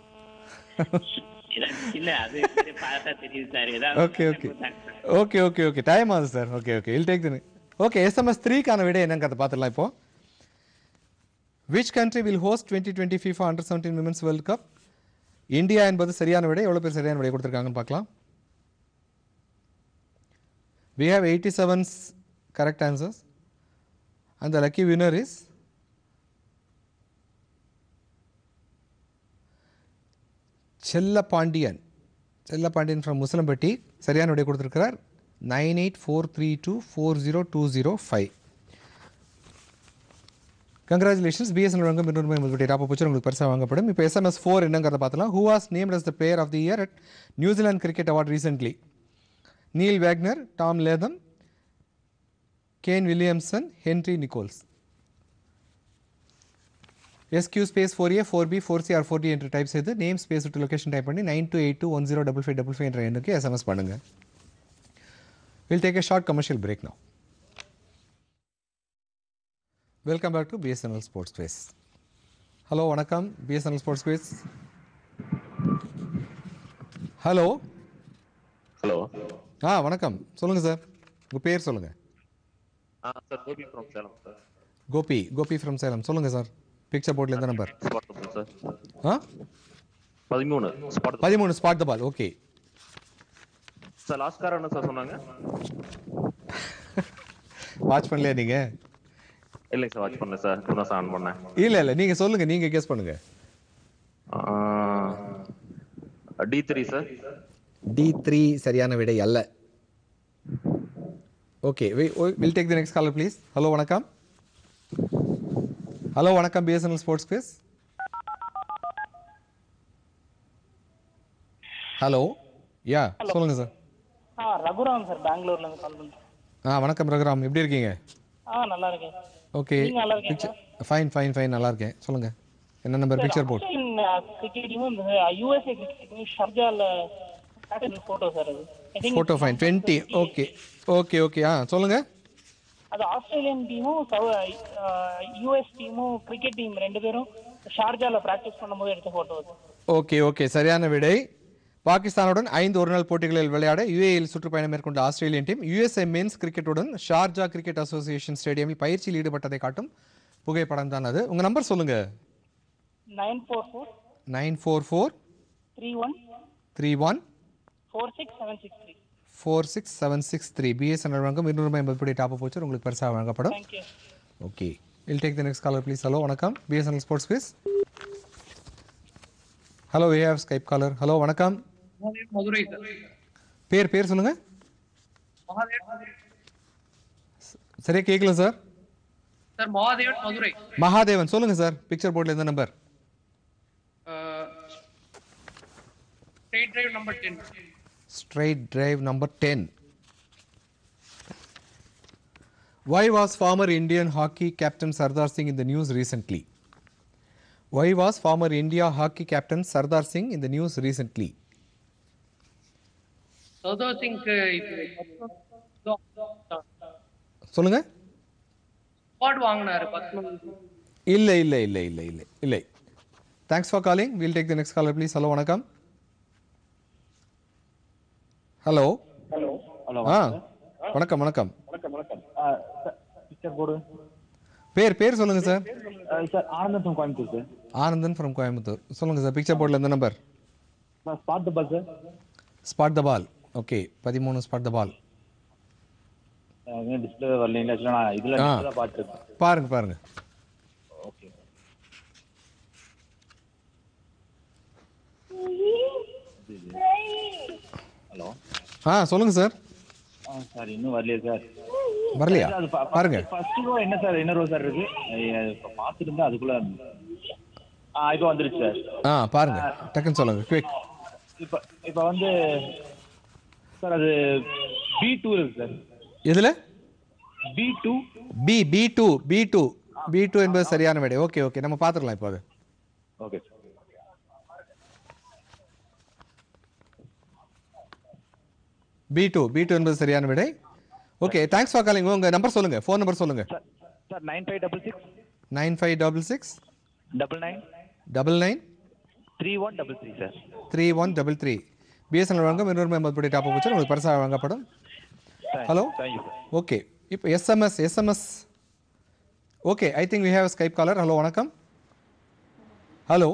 இல்ல அது பார்த்தா தெரியுது சார் ஏதாவது okay okay okay okay okay time ஆகுது sir okay okay I'll take the okay SMS த்ரீக்கான விட என்னங்கிறத பார்த்துடலாம் இப்போ which country will host twenty twenty FIFA under seventeen women's world cup India என்பது சரியான விடை எவ்வளோ பேர் சரியான விடை கொடுத்துருக்காங்கன்னு பார்க்கலாம் we have 87 correct answers and the lucky winner is செல்ல பாண்டியன் செல்ல பாண்டியன் ஃப்ரம் முசலம்பட்டி சரியான விடை கொடுத்துருக்கிறார் nine eight four three two four zero two zero five congratulations BSNL வழங்கும் இன்னொரு முதல்படி டாப் வச்சு உங்களுக்கு பரிசாக வாங்கப்படும் இப்போ எஸ்எம்எஸ் ஃபோர் என்னங்கிறத பார்த்தலாம் who was named as the player of the year at New Zealand cricket award recently Neil Wagner Tom Latham Kane Williamson Henry Nicholls SQ space four A four B four C or four D என்று டைப் செய்து நேம் ஸ்பேஸ் விட்டு லொகேஷன் டைப் பண்ணி nine two eight two one zero double five double five என்ற எண்ணுக்கு எஸ்எம்எஸ் பண்ணுங்கள் will take a short commercial break now welcome back to BSNL sports space hello வணக்கம் BSNL sports space hello hello ஆ வணக்கம் சொல்லுங்கள் சார் உங்கள் பேர் சொல்லுங்கள் ஆ sir Gopi from Salem sir Gopi Gopi from Salem சொல்லுங்கள் சார் பிக்சர் போர்டில் எந்த நம்பர் ஸ்பாட் தபுள் சார் ஆ பதிமூணு ஸ்பாட் பதிமூணு spot the ball okay sir last car என்ன சார் சொன்னாங்க வாட்ச் பண்ணலையா நீங்கள் இல்லைங்க சார் வாட்ச் பண்ணல சார் இப்போ தான் சார் ஆன் பண்ணேன் இல்லை இல்லை நீங்கள் சொல்லுங்கள் நீங்கள் கெஸ் பண்ணுங்கள் D three sir D three சரியான விடை அல்ல okay will take the next caller please hello வணக்கம் ஹலோ வணக்கம் BSNL sports quiz hello yeah சொல்லுங்கள் சார் ஆ ரகுராம் சார் பெங்களூர்ல இருந்து கால் பண்றேன் ஆ வணக்கம் ரகுராம் எப்படி இருக்கீங்க ஆ நல்லா இருக்கேன் ஓகே நீங்க நல்லா இருக்கீங்களா? பிக்சர் ஃபைன் ஃபைன் ஃபைன் நல்லா இருக்கேன் சொல்லுங்கள் என்ன நம்பர் பிக்சர் போட் கிரிக்கெட் டீமும் இந்த யூஎஸ்ஏ கிரிக்கெட் டீம் ஷர்ஜால போட்டோ சார் அது I think photo fine twenty okay okay okay ஆ சொல்லுங்கள் அது ஆஸ்திரேலியன் டீமும் யூஎஸ் டீமும் கிரிக்கெட் டீம் ரெண்டு பேரும் ஷார்ஜால பிராக்டிஸ் பண்ணும்போது எடுத்த போட்டோ அது ஓகே ஓகே சரியான விடை பாகிஸ்தானுடன் ஐந்து ஒருநாள் போட்டிகளில் விளையாட யுஏயில் சுற்றுப்பயணம் மேற்கொண்ட ஆஸ்திரேலியன் டீம் யுஎஸ்ஏ மென்ஸ் கிரிக்கெட்டுடன் ஷார்ஜா கிரிக்கெட் அசோசியேஷன் ஸ்டேடியமில் பயிற்சியில் ஈடுபட்டதை காட்டும் புகைப்படம் தான் அது உங்கள் நம்பர் சொல்லுங்கள் nine four four nine four four three one three one four six seven six three four six seven six three BSNL வழங்கும் இருநூறு ஐம்பது படி டாப் போச்சு உங்களுக்கு பரிசாக வழங்கப்படும் thank you okay will take the next caller please hello வணக்கம் BSNL sports quiz hello we have Skype caller hello வணக்கம் மதுரை சார் பேர் பேர் சொல்லுங்க சரியா கேட்கல சார் சார் மகாதேவன் மதுரை மகாதேவன் சொல்லுங்க சார் பிக்சர் போர்டில் எந்த number straight drive number ten straight drive number 10 why was former indian hockey captain sardar singh in the news recently why was former india hockey captain sardar singh in the news recently Sardar Singh சொல்லுங்க அவார்டு வாங்கினாரு பத்ம இல்லை இல்லை இல்லை இல்லை இல்லை இல்லை thanks for calling will take the next caller please hello வணக்கம் ஹலோ ஹலோ ஹலோ ஆ வணக்கம் வணக்கம் வணக்கம் வணக்கம் பிக்சர் போர்டு பேர் பேர் சொல்லுங்க sir sir Anandam from Coimbatore sir Anandan from Coimbatore சொல்லுங்க சார் பிக்சர் போர்டில் எந்த நம்பர் நான் spot the ball sir spot the ball okay பதிமூணு ஸ்பாட் த பால் டிஸ்பிளே வரல ஆக்சுவலாக நான் இதில் ஆ. தான் பார்த்துருக்கேன் பாருங்க பாருங்க ஓகே ஹலோ ஆ சொல்லுங்க சார் ஆ சார் இன்னும் வரலையே சார் வரலையா பாருங்க ஃபர்ஸ்ட் ரோ என்ன சார் என்ன ரோ சார் இருக்கு இப்போ பார்த்துட்டு இருந்தா அதுக்குள்ள ஆ இப்போ வந்துருச்சு சார் ஆ பாருங்க டக்குன்னு சொல்லுங்க குவிக் இப்போ இப்போ வந்து சார் அது பி டூ இருக்கு சார் எதுல B two B B two B two B two என்பது சரியான விடை ஓகே ஓகே நம்ம பார்த்துக்கலாம் இப்போ அது okay B two B two என்பது சரியான விடை ஓகே தேங்க்ஸ் ஃபார் காலிங் உங்க நம்பர் சொல்லுங்க ஃபோன் நம்பர் சொல்லுங்க sir nine five double six nine five double six double nine double nine three one double three sir three one double three BSNL வழங்கும் இன்னொரு ஐம்பது படி டாப் வச்சு உங்களுக்கு பரிசாக வழங்கப்படும் ஹலோ தேங்க்யூ சார் ஓகே இப்போ SMS SMS okay I think we have Skype caller hello வணக்கம் ஹலோ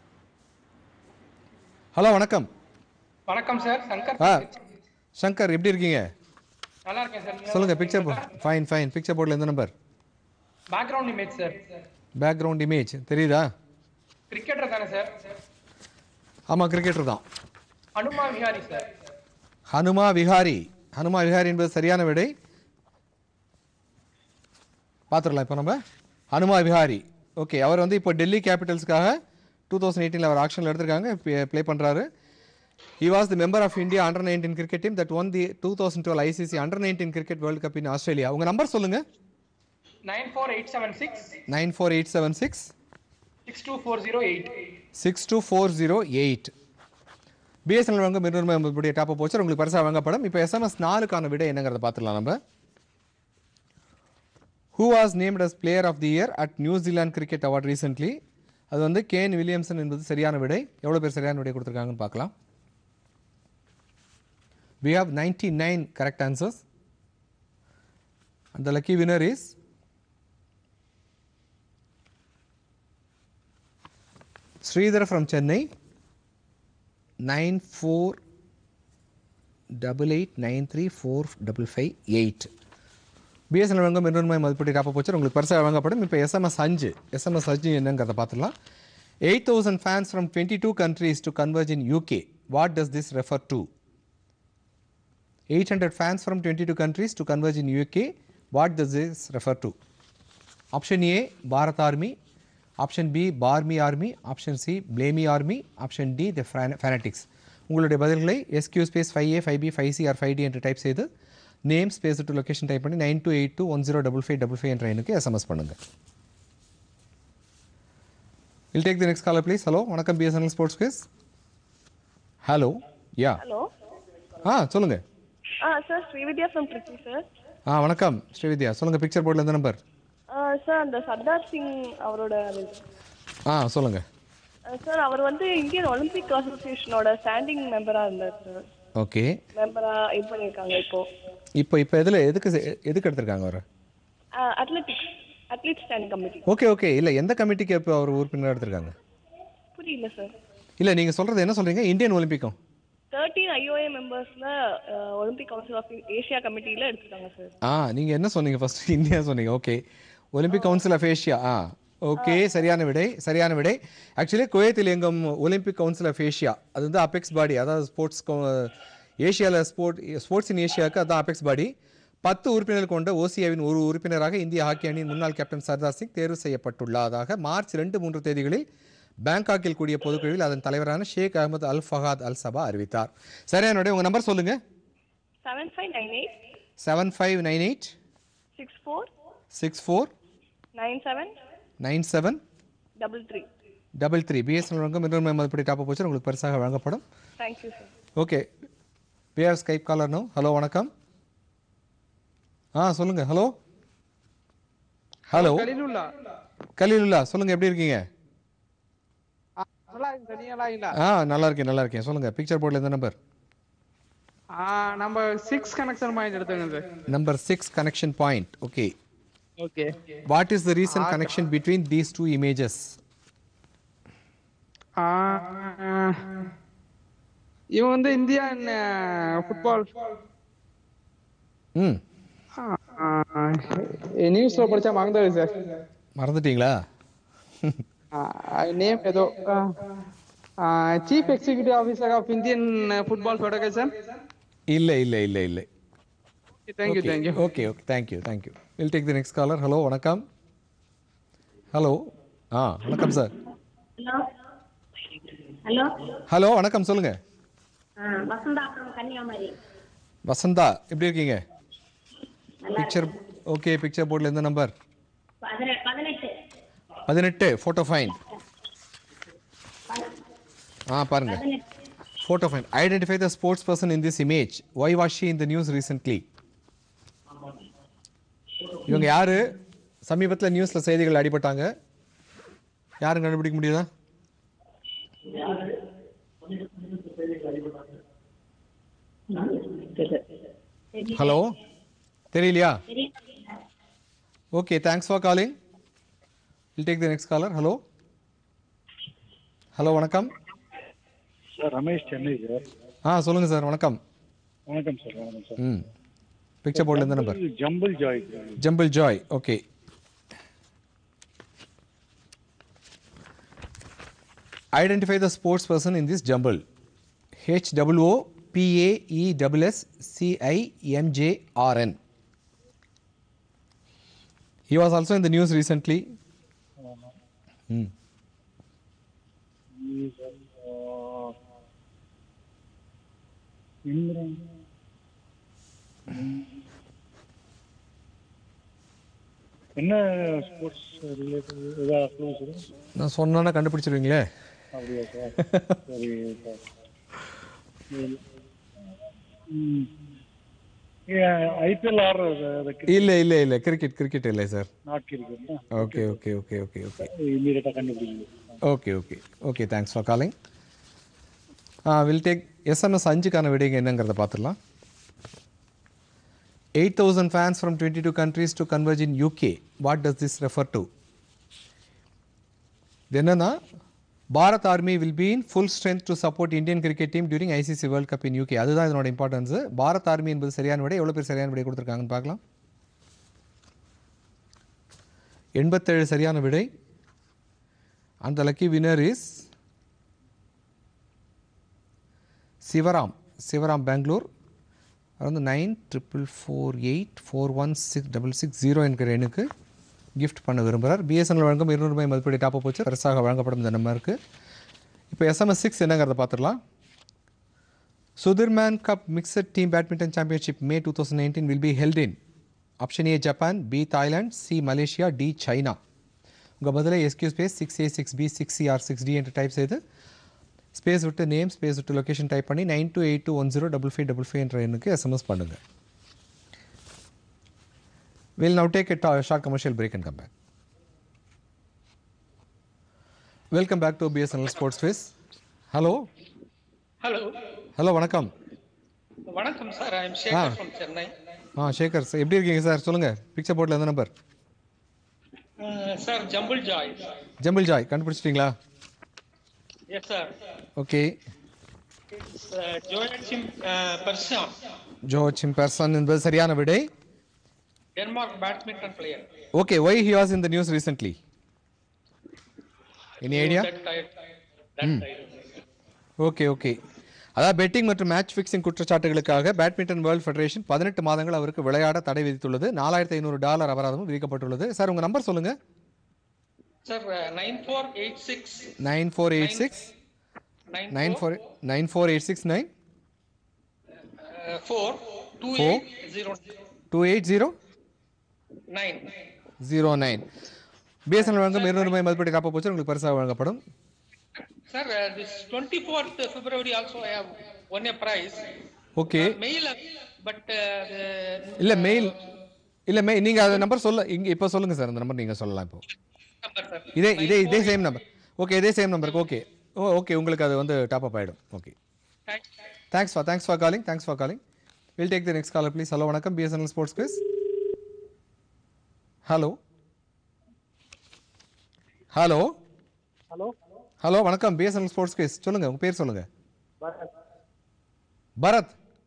ஹலோ வணக்கம் வணக்கம் சார் சங்கர் ஆ சங்கர் எப்படி இருக்கீங்க நல்லா இருக்கேன் சார் சொல்லுங்க பிக்சர் ஃபைன் ஃபைன் பிக்சர் போர்டில் எந்த number background image sir background image தெரியுதா கிரிக்கெட்டர் தானே சார் ஆமாம் கிரிக்கெட்டர் தான் அனுமா விஹாரி சார் ஹனுமா விஹாரி ஹனுமா விஹாரி என்பது சரியான விடை பார்த்துடலாம் இப்போ நம்ம ஹனுமா விஹாரி ஓகே அவர் வந்து இப்போ டெல்லி கேபிட்டல்ஸ்க்காக டூ தௌசண்ட் எயிட்டீனில் அவர் ஆக்ஷனில் எடுத்திருக்காங்க ப்ளே பண்ணுறாரு he was the member of India under nineteen cricket team that won the two thousand twelve ICC under nineteen cricket world cup in Australia உங்கள் நம்பர் சொல்லுங்கள் nine four eight seven six nine four eight seven six six two four zero eight six two four zero eight BSNL வங்க மின்னூறு ஐம்பது டாப் போச்சு உங்களுக்கு பரிசாக வழங்கப்படும் இப்போ எஸ்எம்எஸ் நாலுக்கான விடை என்னங்கிறத பார்த்துடலாம் நம்ம who was named as player of the year at New Zealand cricket award recently அது வந்து கேன் வில்லியம்சன் என்பது சரியான விடை எவ்வளோ பேர் சரியான விடை கொடுத்துருக்காங்கன்னு பார்க்கலாம் we have 99 correct answers and the lucky winner is Sridhar from Chennai 9488934558 BSNL வங்கம் இன்னொரு மதிப்பீட்டு காப்ப போச்சு உங்களுக்கு பரிசு வழங்கப்படும் இப்போ எஸ்எம்எஸ் அஞ்சு எஸ்எம்எஸ் அஞ்சு என்னங்கிறத பார்த்துடலாம் eight thousand fans from twenty two countries to converge in UK what does this refer to 800 fans from 22 countries to converge in UK. What does this refer to? Option A, Bharat Army. Option B Barmy army option C Blamy army option D the fanatics உங்களுடைய பதில்களை SQ space five A five B five C or five D என்று டைப் செய்து name space to location type பண்ணி nine two eight two one zero double five double five என்ற எண்ணுக்கு எஸ்எம்எஸ் பண்ணுங்கள் will take the next caller please hello வணக்கம் BSNL sports quiz hello yeah hello ஆ சொல்லுங்கள் ஆ sir Srividya from Trichy sir ஆ வணக்கம் ஸ்ரீவித்யா சொல்லுங்கள் பிக்சர் போர்டில் எந்த நம்பர் சார் அந்த சர்தார் சிங் அவரோட ஆ சொல்லுங்கள் சார் அவர் வந்து இந்தியன் ஒலிம்பிக் அசோசியேஷனோட ஸ்டாண்டிங் மெம்பராக இருந்தார் சார் ஓகே மெம்பராக இது பண்ணியிருக்காங்க இப்போ இப்போ இப்போ எதில் எதுக்கு செ- எதுக்கு எடுத்திருக்காங்க அவர் athletics athlete standing committee okay okay இல்லை எந்த கமிட்டிக்கு இப்போ அவர் உறுப்பினர் எடுத்திருக்காங்க புரியல சார் இல்லை நீங்கள் சொல்கிறது என்ன சொல்கிறீங்க இந்தியன் ஒலிம்பிக்கும் தேர்ட்டீன் ஐஓஏ மெம்பர்ஸில் ஒலிம்பிக் கவுன்சில் ஆஃப் ஏஷியா கமிட்டியில் எடுத்துருக்காங்க சார் ஆ நீங்கள் என்ன சொன்னீங்க ஃபர்ஸ்ட் இந்தியா சொன்னீங்க okay Olympic Council of Asia ஆ ஓகே சரியான விடை சரியான விடை ஆக்சுவலி குவைத்தில் இயங்கும் ஒலிம்பிக் கவுன்சில் ஆஃப் ஏஷியா அது வந்து அபெக்ஸ் பாடி அதாவது ஸ்போர்ட்ஸ் ஏஷியாவில் ஸ்போர்ட் ஸ்போர்ட்ஸ் இன் ஏஷியாவுக்கு அதான் அபெக்ஸ் பாடி பத்து உறுப்பினர்கள் கொண்ட ஓசியாவின் ஒரு உறுப்பினராக இந்திய ஹாக்கி அணியின் முன்னாள் கேப்டன் சர்தார் சிங் தேர்வு செய்யப்பட்டுள்ளதாக மார்ச் ரெண்டு மூன்று தேதிகளில் பேங்காக்கில் கூடிய பொதுக்குழுவில் அதன் தலைவரான ஷேக் அகமது அல் ஃபஹாத் அல் சபா அறிவித்தார் சரியான விடை உங்கள் நம்பர் சொல்லுங்கள் seven five nine eight seven five nine eight six four six four nine seven nine seven double three double three BSNL வழங்கும் இன்னொரு மதிப்படி டாப் போச்சு உங்களுக்கு பரிசாக வழங்கப்படும் thank you sir okay we have Skype caller no hello வணக்கம் ஆ சொல்லுங்கள் ஹலோ ஹலோ கலிலுல்லா கலீலுல்லா சொல்லுங்கள் எப்படி இருக்கீங்க நல்லா இருக்கு நீங்க நல்லா இருக்கீங்களா ஆ நல்லா இருக்கேன் நல்லா இருக்கேன் சொல்லுங்கள் பிக்சர் போர்டில் எந்த நம்பர் ஆ, நம்ம சிக்ஸ் கனெக்ஷன் பாயிண்ட் எடுத்துங்க sir number six connection point okay okay what is the reason connection between these two images இவன் வந்து இந்தியன் ஃபுட்பால் ம் நியூஸ்ல படிச்சா மறந்துடு சார் மறந்துட்டீங்களா நேம் ஏதோ chief executive officer of Indian football federation இல்லை இல்லை இல்லை இல்லை thank you thank you okay okay thank you thank you will take the next caller hello வணக்கம் ஹலோ ஆ வணக்கம் சார் ஹலோ ஹலோ ஹலோ வணக்கம் சொல்லுங்கள் வசந்தா from கன்னியாகுமரி வசந்தா எப்படி இருக்கீங்க பிக்சர் ஓகே பிக்சர் போர்டில் எந்த நம்பர் பதினெ- பதினெட்டு பதினெட்டு ஃபோட்டோ ஃபைன் ஆ பாருங்க photo fine identify the sports person in this image why was she in the news recently இவங்க யாரு சமீபத்தில் நியூஸில் செய்திகள் அடிபட்டாங்க யாரும் கண்டுபிடிக்க முடியுதா ஹலோ தெரியலையா okay thanks for calling will take the next caller hello hello வணக்கம் சார் ரமேஷ் சென்னை சார் ஆ சொல்லுங்கள் சார் வணக்கம் வணக்கம் சார் வணக்கம் சார் ம் பிக்சர் போர்டில் எந்த number jumble joy jumble joy okay identify the sports person in this jumble H double O P A E double S C I M J R N He was also in the news recently. Hmm. இந்திரன் என்ன ஸ்போர்ட்ஸ் ரிலேட்டட் ஏதாவது க்ளூஸ் நான் சொன்னா கண்டுபிடிச்சிருவீங்களே அப்படியா சார் சரி சார் ஐபிஎல் ஆடுறது இல்லை இல்லை இல்லை கிரிக்கெட் கிரிக்கெட் இல்லை sir not cricket okay okay okay okay okay இமீடியட்டாக கண்டுபிடிங்க okay okay okay thanks for calling will take SMS அஞ்சுக்கான விடைங்க என்னங்கிறத பார்த்துடலாம் eight thousand fans from twenty two countries to converge in UK what does this refer to இது என்னன்னா Bharat Army will be in full strength to support Indian cricket team during ICC World Cup in UK அதுதான் இதனோட இம்பார்ட்டன்ஸ் பாரத் ஆர்மி என்பது சரியான விடை எவ்வளோ பேர் சரியான விடை கொடுத்துருக்காங்கன்னு பார்க்கலாம் எண்பத்தேழு சரியான விடை and the lucky winner is Sivaram, Sivaram Bangalore around nine triple four eight four one six double six zero என்கிற எண்ணுக்கு gift பண்ண விரும்புகிறார் பிஎஸ்என்எல் வழங்கும் இருநூறு ரூபாய் மதிப்பீடு டாப் போச்சு பரிசாக வழங்கப்படும் இந்த நம்பருக்கு இப்போ எஸ்எம்எஸ் சிக்ஸ் என்னங்கிறத பார்த்துடலாம் Sudirman Cup mixed team badminton championship May two thousand nineteen will be held in option A Japan B Thailand C Malaysia D China உங்கள் பதிலை SQ space six A six B six C or six D என்று டைப் செய்து ஸ்பேஸ் விட்டு நேம் ஸ்பேஸ் விட்டு லொக்கேஷன் டைப் பண்ணி nine two eight two one zero double five double five என்ற எண்ணுக்கு எஸ்எம்எஸ் பண்ணுங்கள் We'll now take a ta- short commercial break and come back. Welcome back to BSNL Sports Quiz. Hello. Hello hello வணக்கம் வணக்கம் சார் ஐ எம் ஆ. சேகர் ஃப்ரம் சென்னை ஆ சேகர் சார் எப்படி இருக்கீங்க சார் சொல்லுங்கள் பிக்சர் போர்டில் எந்த number sir jumble joy jumble joy கண்டுபிடிச்சிட்டிங்களா yes sir okay Joachim Persson ஜோ சிம்பர்சன் என்பது சரியான விடை Denmark badminton player okay why he was in the news recently any idea ம் ஓகே ஓகே அதாவது பெட்டிங் மற்றும் மேட்ச் ஃபிக்சிங் குற்றச்சாட்டுகளுக்காக பேட்மிண்டன் வேர்ல்ட் ஃபெடரேஷன் பதினெட்டு மாதங்கள் அவருக்கு விளையாட தடை விதித்துள்ளது நாலாயிரத்தி ஐநூறு டாலர் அபராதமும் விதிக்கப்பட்டுள்ளது சார் உங்கள் நம்பர் சொல்லுங்கள் sir nine four eight six nine four eight six nine four nine four eight six nine four two Four. Eight zero two eight zero nine zero nine BSNL வழங்கும் இருநூறு ரூபாய் மதிப்பீடு காப்ப போச்சு உங்களுக்கு பரிசாக வழங்கப்படும் sir this twenty fourth February also I have won a prize okay mail but இல்லை மெயில் இல்லை மெயில் நீங்கள் அந்த நம்பர் சொல்ல இங்கே இப்போ சொல்லுங்கள் சார் அந்த நம்பர் நீங்கள் சொல்லலாம் இப்போ நம்பர் சார் இதே இதே இதே சேம் நம்பர் ஓகே இதே சேம் நம்பருக்கு ஓகே ஓ ஓகே உங்களுக்கு அது வந்து டாப் அப் ஆகிடும் okay thanks for thanks for calling thanks for calling will take the next caller please hello வணக்கம் BSNL sports quiz hello hello hello hello வணக்கம் பிஎஸ்என்எல் ஸ்போர்ட்ஸ் குவிஸ் சொல்லுங்கள் உங்கள் பேர் சொல்லுங்கள் பரத்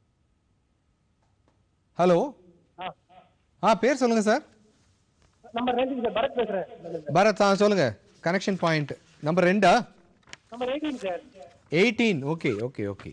ஹலோ ஆ பேர் சொல்லுங்கள் சார் நம்பர் ரெண்டு சார் பரத் பேசுறேன் பரத் ஆ சொல்லுங்கள் கனெக்ஷன் பாயிண்ட் நம்பர் ரெண்டா number eighteen sir eighteen okay okay okay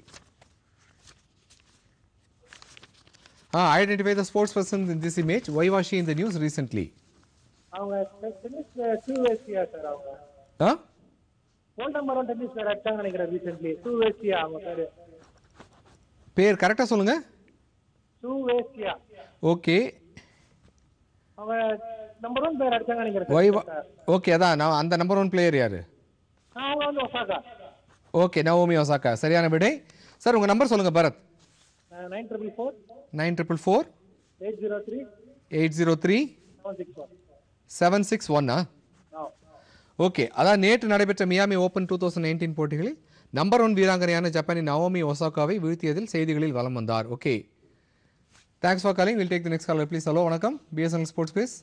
ஆ identify the sports person in this image why was she in the news recently அவங்க டென்னிஸ் டூ வேஸ்டியா சார் அவங்க ஆ phone number one tennis sir அடிச்சாங்க நினைக்கிறேன் ரீசென்ட்லி டூ வேஸ்டியா அவங்க பேரு பேர் கரெக்டாக சொல்லுங்கள் டூ வேஸ்டியா ஓகே அவங்க நம்பர் ஒன் பேர் அடிச்சாங்க நினைக்கிறேன் ஒய் சார் ஓகே அதான் நான் அந்த நம்பர் ஒன் பிளேயர் யார் அவங்க வந்து ஒசாகா ஓகே நவோமி ஒசாக்கா சரியான விடை சார் உங்கள் நம்பர் சொல்லுங்கள் Bharat nine triple four nine triple four eight zero three eight zero three seven six one seven six ஒன்னா ஓகே அதான் நேற்று நடைபெற்ற Miami Open two thousand nineteen போட்டிகளில் நம்பர் ஒன் வீராங்கனையான ஜப்பானின் நவோமி ஒசாகாவை வீழ்த்தியதில் செய்திகளில் வலம் வந்தார் okay thanks for calling will take the next caller please hello வணக்கம் BSNL sports quiz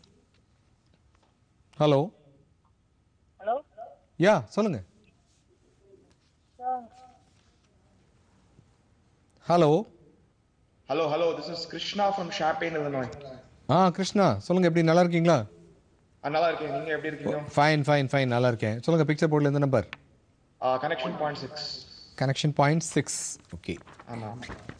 hello hello yeah சொல்லுங்கள் hello Hello, hello. This is Krishna from Champaign, Illinois. ஆ கிருஷ்ணா சொல்லுங்கள் எப்படி நல்லா இருக்கீங்களா ஆ, நல்லா இருக்கேன் நீங்க எப்படி இருக்கீங்க ஃபைன் ஃபைன் ஃபைன் நல்லா இருக்கேன் சொல்லுங்கள் பிக்சர் போர்டில் எந்த number connection point six connection point six okay ஆமா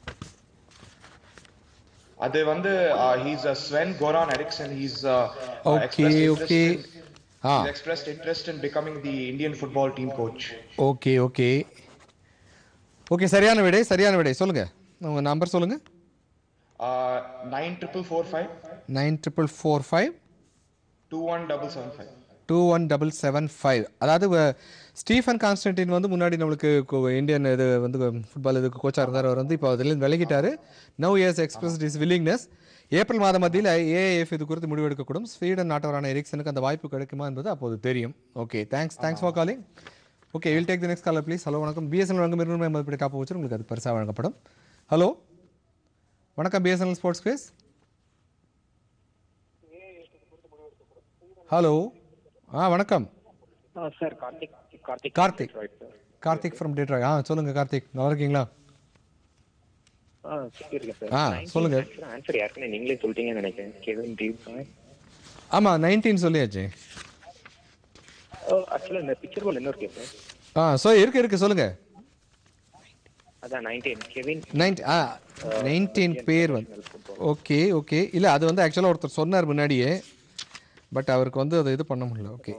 அது வந்து he's Sven Goran Eriksson he's Okay, okay. Ah. He's expressed interest in becoming the Indian football team coach. Okay okay okay சரியான விடை சரியான விடை சொல்லுங்கள் உங்கள் நம்பர் சொல்லுங்கள் Uh, nine triple four five nine triple four five two one double seven five. Two one double seven five அதாவது வ- ஸ்டீஃபன் கான்ஸ்டன்டின் வந்து முன்னாடி நம்மளுக்கு கோ- இந்தியன் இது வந்து ஃபுட்பால் இதுக்கு கோச்சாக இருந்தார் அவர் வந்து இப்போ அதுலேருந்து விலகிட்டார் now years express is willingness ஏப்ரல் மாத மத்தியில் ஏஏஎஃப் இது குறித்து முடிவெடுக்கக்கூடும் ஸ்வீடன் நாட்டவரான எரிக்சனுக்கு அந்த வாய்ப்பு கிடைக்குமா என்பது அப்போது தெரியும் okay thanks thanks for calling okay will take the next caller please hello வணக்கம் பிஎஸ்என்எல் வழங்கும் இருநூறு மதிப்பீடு டாப் வச்சு உங்களுக்கு அது பரிசாக வழங்கப்படும் ஹலோ வணக்கம் பிஎஸ்என்எல் ஸ்போர்ட்ஸ் பேஸ் ஹலோ ஆ வணக்கம் sir Karthik Karthik Karthik Karthik from Detroit ஆ சொல்லுங்க கார்த்திக் நல்லா இருக்கீங்களா ஆ இருக்கேன் சார் ஆ, சொல்லுங்க. ஆன்சர் ஏற்கனவே நீங்களே சொல்லிட்டீங்கன்னு நினைக்கிறேன் கெவின் டீப் ஆமாம் நைன்டீன் சொல்லியாச்சு ஓ ஆக்சுவலாக இந்த பிக்சர் பால் என்ன இருக்கு சார் ஆ ஸோ இருக்கு இருக்கு சொல்லுங்க அதான் நைன்டீன் கெவின் நைன்டி ஆ நைன்டீன் பேர் வந்து ஓகே ஓகே இல்லை அது வந்து ஆக்சுவலாக ஒருத்தர் சொன்னார் முன்னாடியே பட் அவருக்கு வந்து அதை இது பண்ண முடியல ஓகே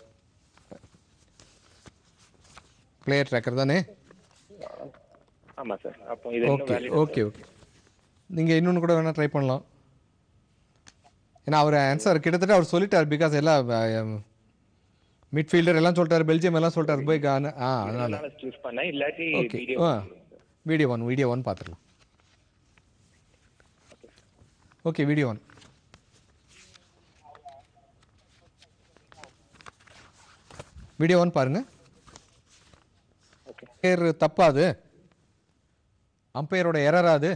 பிளேயர் ட்ராக்கர் தானே ஆமா சார் அப்போ இது இன்னும் ஓகே valid ஓகே ஓகே நீங்கள் இன்னொன்று கூட வேணால் ட்ரை பண்ணலாம் ஏன்னா அவர் ஆன்சர் கிட்டத்தட்ட அவர் சொல்லிட்டார் பிகாஸ் எல்லாம் மிட்ஃபீல்டர் எல்லாம் சொல்லிட்டாரு பெல்ஜியம் எல்லாம் சொல்லிட்டாரு போய் கான ஆ அதனால அதனால சூஸ் பண்ணேன் இல்லாட்டி ஓகே வீடியோ ஆ வீடியோ ஒன் வீடியோ ஒன் பார்த்துடலாம் okay video one video one பாருங்க பேர் தப்பா அது அம்பையரோட எரரா அது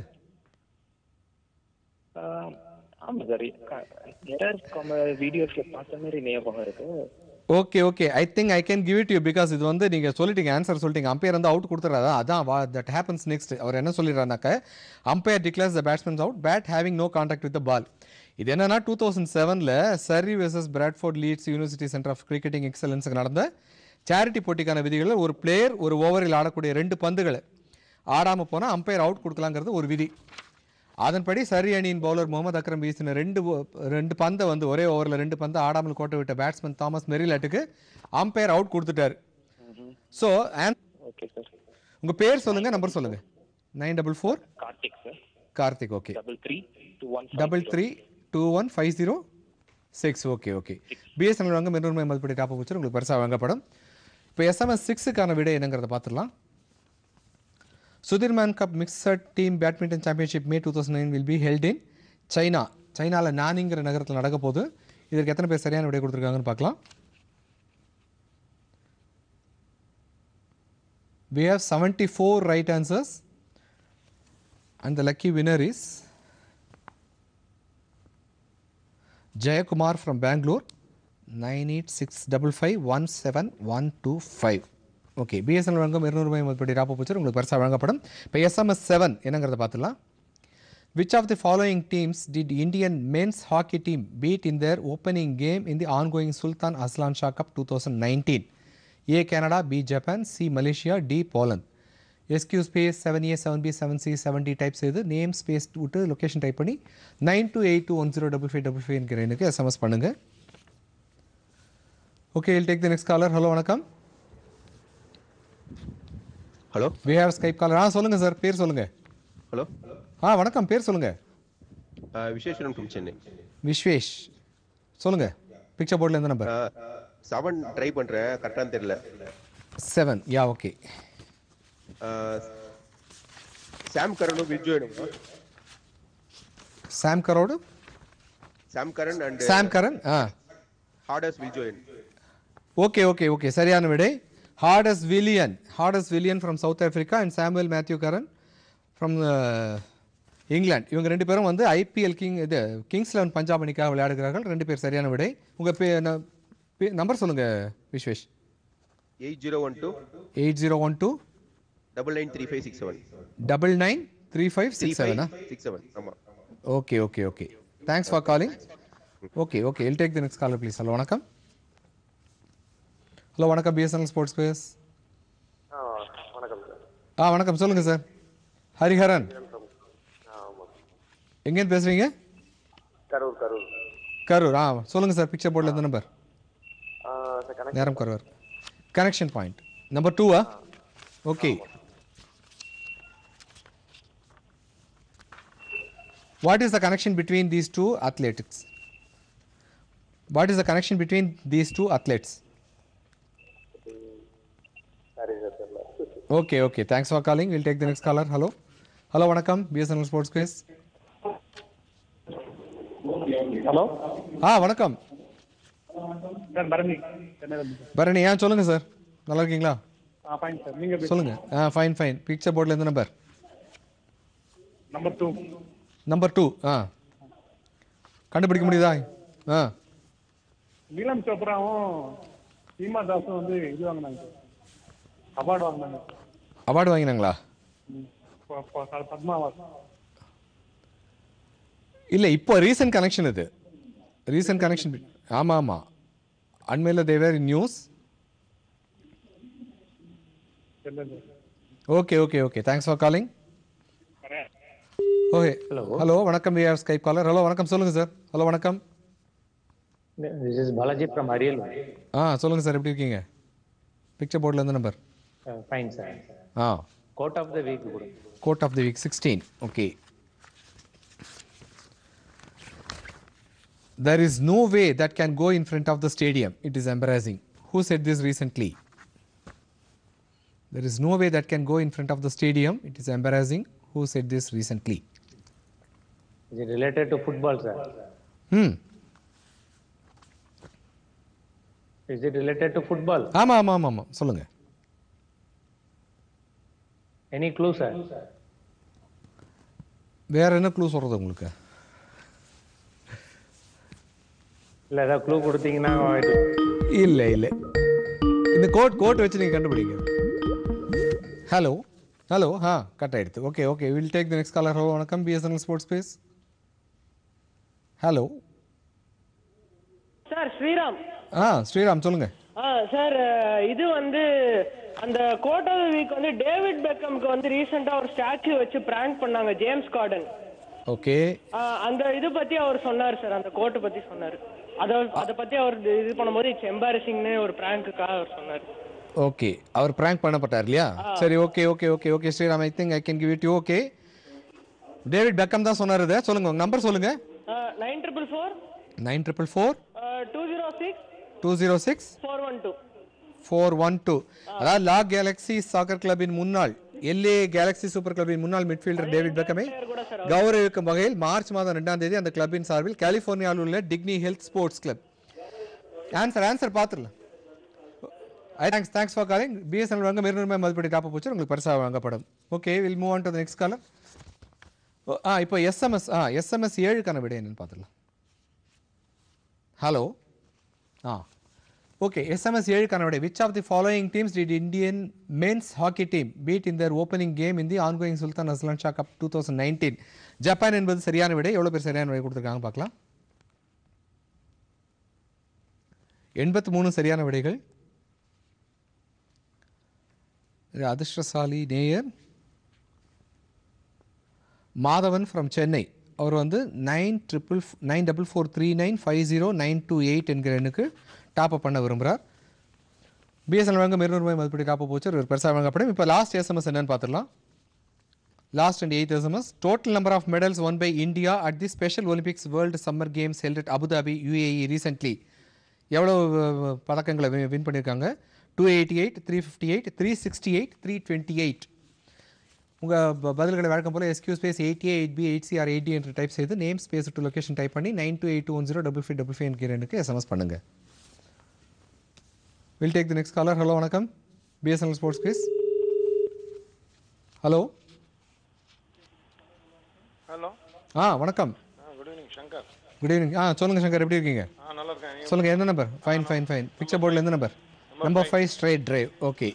ஆமா சார் எரர் வீடியோஸ்ல பார்த்த மாதிரி ஞாபகம் இருக்கு okay okay I think I can give it you because இது வந்து நீங்கள் சொல்லிட்டீங்க ஆன்சர் சொல்லிட்டீங்க அம்பையர் வந்து அவுட் கொடுத்துறாரா அதான் வா தட் ஹேப்பன்ஸ் நெக்ஸ்ட் அவர் என்ன சொல்லிடுறாருனாக்க umpire declares the batsman's out bat having no contact with the ball இது என்னன்னா டூ தௌசண்ட் செவனில் Surrey versus Bradford Leeds University Centre of Cricketing எக்ஸலன்ஸுக்கு நடந்த சேரிட்டி போட்டிக்கான விதிகளில் ஒரு பிளேயர் ஒரு ஓவரில் ஆடக்கூடிய ரெண்டு பந்துகளை ஆடாமல் போனால் அம்பையர் அவுட் கொடுக்கலாங்கிறது ஒரு விதி அதன்படி சரி அணியின் பவுலர் முகமது அக்ரம் வீசின ரெண்டு o- ரெண்டு பந்தை வந்து ஒரே ஓவரில் ரெண்டு பந்தை ஆடாமல் கோட்டை விட்ட பேட்ஸ்மேன் தாமஸ் மெரிலாட்டுக்கு அம்பையர் அவுட் கொடுத்துட்டாரு ஸோ ஓகே சார் உங்கள் பேர் சொல்லுங்கள் நம்பர் சொல்லுங்கள் nine double four Karthik sir Karthik okay double three two one double three two one five zero six okay okay BSNL வாங்க மின்னூர்மை மதிப்பீடு டாப் வச்சு உங்களுக்கு பெருசாக வாங்கப்படும் இப்போ எஸ்எம்எஸ் சிக்ஸுக்கான விடை என்னங்கிறத பார்த்துடலாம் Sudirman Cup mixed team badminton championship May two thousand nine will be held in China சைனாவில் நானிங்கிற நகரத்தில் நடக்க போகுது இதற்கு எத்தனை பேர் சரியான விடை கொடுத்துருக்காங்கன்னு பார்க்கலாம் we have 74 right answers and the lucky winner is Jayakumar from Bangalore 9865517125 okay BSNL வழங்கும் இருநூறு ரூபாய் மதிப்படி ராப்போ பூச்சர் உங்களுக்கு பரிசாக வழங்கப்படும் இப்போ எஸ்எம்எஸ் செவன் என்னங்கிறத பார்த்துலாம் Which of the following teams did Indian men's hockey team beat in their opening game in the ongoing Sultan Aslan Shah Cup 2019? A. Canada, B. Japan, C. Malaysia, D. Poland. SQ space 7A, 7B, 7C, 7D type செய்து நேம் ஸ்பேஸ் விட்டு லொக்கேஷன் டைப் பண்ணி nine two eight two one zero double five double five என்கிற எனக்கு எஸ்எம்எஸ் பண்ணுங்க okay I'll take the next caller hello வணக்கம் hello we have Skype caller ஆ சொல்லுங்க சார் பேர் சொல்லுங்க ஹலோ ஆ வணக்கம் பேர் சொல்லுங்க விசேஷனம் ஃப்ரம் சென்னை விஸ்வேஷ் சொல்லுங்க பிக்சர் போர்டில் எந்த நம்பர் செவன் ட்ரை பண்ணுறேன் கரெக்டானு தெரியல செவன் யா ஓகே சாம் கரனும் விஜயோடும் சாம் கரோடு Sam Curran and Sam Curran ஆ Hardus Viljoen okay okay okay சரியான விடை Hardus Viljoen Hardus Viljoen from South Africa and Samuel Matthew Curran from England இவங்க ரெண்டு பேரும் வந்து ஐபிஎல் கிங் இது கிங்ஸ் லெவன் பஞ்சாப் அணிக்காக விளையாடுகிறார்கள் ரெண்டு பேர் சரியான விடை உங்கள் பே நம்பர் சொல்லுங்கள் Vishwesh eight zero one two eight zero one two double nine three five six seven double nine three five three six செவனா சிக்ஸ் செவன் ஆமாம் okay okay okay thanks for calling okay okay I'll take the next caller please hello வணக்கம் ஹலோ வணக்கம் பிஎஸ்என்எல் ஸ்போர்ட்ஸ் பேஸ் வணக்கம் சார் ஆ வணக்கம் சொல்லுங்கள் சார் ஹரிஹரன் எங்கேருந்து பேசுகிறீங்க கரூர் கரூர் கரூர் ஆ சொல்லுங்கள் சார் பிக்சர் போர்டில் எந்த நம்பர் சார் கனெக்ட் நேரம் கரூர் கனெக்ஷன் பாயிண்ட் நம்பர் டூவா okay What is the connection between these two athletics? What is the connection between these two athletes? சரி சார் தெரியல Okay, okay. Thanks for calling. We'll take the next caller. Hello. Hello, வணக்கம் பிஎஸ்என்எல் ஸ்போர்ட்ஸ் குவிஸ் ஹலோ ஆ வணக்கம் சார் பரணி சென்னையிலேருந்து பரணி ஏன் சொல்லுங்க சார் நல்லா இருக்கீங்களா ஆ ஃபைன் சார் நீங்க எப்படி சொல்லுங்க ஆ ஃபைன் ஃபைன் பிக்சர் போர்டில் எந்த number number two number two ஆ கண்டுபிடிக்க முடியுதா ஆ நீலம் சோப்ராவும் சீமா தாஸும் வந்து இது வாங்கினாங்க அவார்டு வாங்கினாங்க அவார்டு வாங்கினாங்களா ம். ப- ப- பத்மாவாத் இல்லை இப்போ ரீசன்ட் கனெக்ஷன் இது ரீசன்ட் கனெக்ஷன் ஆமாம் ஆமாம் அண்மையில் தேவர் நியூஸ் தெரியல okay okay okay thanks for calling okay hello வணக்கம் we are Skype caller hello வணக்கம் சொல்லுங்கள் சார் ஹலோ வணக்கம் This is Balaji from Ariel. ஆ சொல்லுங்கள் சார் எப்படி இருக்கீங்க பிக்சர் போர்டில் எந்த நம்பர் Uh, fine, sir. ஆ Court of the week. Guru. Quote of the week sixteen okay There is no way that can go in front of the stadium. It is embarrassing. Who said this recently? There is no way that can go in front of the stadium. It is embarrassing. Who said this recently? Is it related to football, sir? Hmm. Is it related to football? ஆமாம் ஆமாம் ஆமாம் ஆமாம் சொல்லுங்கள் Any clue, sir? வேற என்ன க்ளூ சொல்கிறது உங்களுக்கு இல்ல ஏதாவது க்ளூ கொடுத்தீங்கன்னா இல்லை இல்லை இந்த கோட் கோட் வச்சு நீங்கள் கண்டுபிடிங்க ஹலோ ஹலோ ஆ கட் ஆயிடுது okay okay will take the next caller hello வணக்கம் BSNL sports space hello sir Sriram ஆ ஸ்ரீராம் சொல்லுங்கள் ஆ சார் இது வந்து அந்த கோட் ஆஃப் வீக் வந்து டேவிட் பெக்கம்க்கு வந்து ரீசெண்டா ஒரு ஸ்டாச்சு வச்சு பிராங்க் பண்ணாங்க ஜேம்ஸ் கார்டன் ஓகே அந்த இது பத்தி அவர் சொன்னார் சார் அந்த கோட்டை பத்தி சொன்னார் அத அதை பத்தி அவர் இது பண்ணும்போது இட்ஸ் எம்பாரசிங்னு ஒரு பிராங்க்குக்காக அவர் சொன்னார் ஓகே அவர் ப்ராங்க் பண்ணப்பட்டார் இல்லையா சரி okay okay okay okay Sriram I think I can give it you okay David Beckham தான் சொன்னார் இதை சொல்லுங்கள் உங்கள் நம்பர் சொல்லுங்கள் nine triple four nine triple four two zero six two zero six four one two four one two அதாவது லா கேலக்ஸி சாக்கர் கிளப்பின் முன்னாள் எல்ஏ கேலக்ஸி சூப்பர் கிளப்பின் முன்னாள் மிட்ஃபீல்டர் டேவிட் பெக்கமை கௌரவிக்கும் வகையில் மார்ச் மாதம் ரெண்டாம் தேதி அந்த கிளப்பின் சார்பில் கலிஃபோர்னியாவில் உள்ள Dignity health sports club answer answer பார்த்துடலாம் I thanks thanks for calling BSNL வழங்க இருநூறு மதிப்பீடு டாப் போச்சு உங்களுக்கு பரிசாக வழங்கப்படும் okay will move on to next caller ஆ இப்போ எஸ்எம்எஸ் ஆ எஸ்எம்எஸ் ஏழுக்கான விட என்னன்னு பார்த்துடலாம் ஹலோ ஆ ஓகே எஸ்எம்எஸ் ஏழுக்கான விடை which of the following teams did Indian men's hockey team beat in their opening game in the ongoing Sultan Azlan Shah cup two thousand nineteen Japan என்பது சரியான விடை எவ்வளோ பேர் சரியான விடை கொடுத்துருக்காங்க பார்க்கலாம் எண்பத்து மூணு சரியான விடைகள் இது அதிர்ஷ்டசாலி நேயர் மாதவன் ஃப்ரம் சென்னை அவர் வந்து nine triple nine double four three nine five zero nine two eight என்கிற எண்ணுக்கு டாப் அப் பண்ண விரும்புகிறார் பிஎஸ்என்எல் வழங்க இருநூறு ரூபாய் மதிப்பீடு டாப் அப் வச்சு ஒரு பெருசாக வழங்கப்படும் இப்போ லாஸ்ட் எஸ்எம்எஸ் என்னன்னு பார்த்துடலாம் last and eighth SMS total number of medals won by India at the special Olympics world summer games held at Abu Dhabi UAE recently எவ்வளோ அஹ், பதக்கங்களை வின் பண்ணியிருக்காங்க two eighty eight three fifty eight three sixty eight three twenty eight உங்கள் பதில்களை வழக்கம் போல் SQ space eight A eight B eight C or eight என்று டைப் செய்து name space to location type பண்ணி nine two eight two one zero double five double five என்கிற எண்ணுக்கு எஸ்எம்எஸ் பண்ணுங்கள் will take the next caller hello வணக்கம் BSNL sports space hello hello ஆ வணக்கம் good evening Shankar good evening ஆ சொல்லுங்கள் சங்கர் எப்படி இருக்கீங்க ஆ நல்லா இருக்கேன் நீங்க சொல்லுங்கள் எந்த number fine fine fine picture போர்டில் எந்த number number five straight drive okay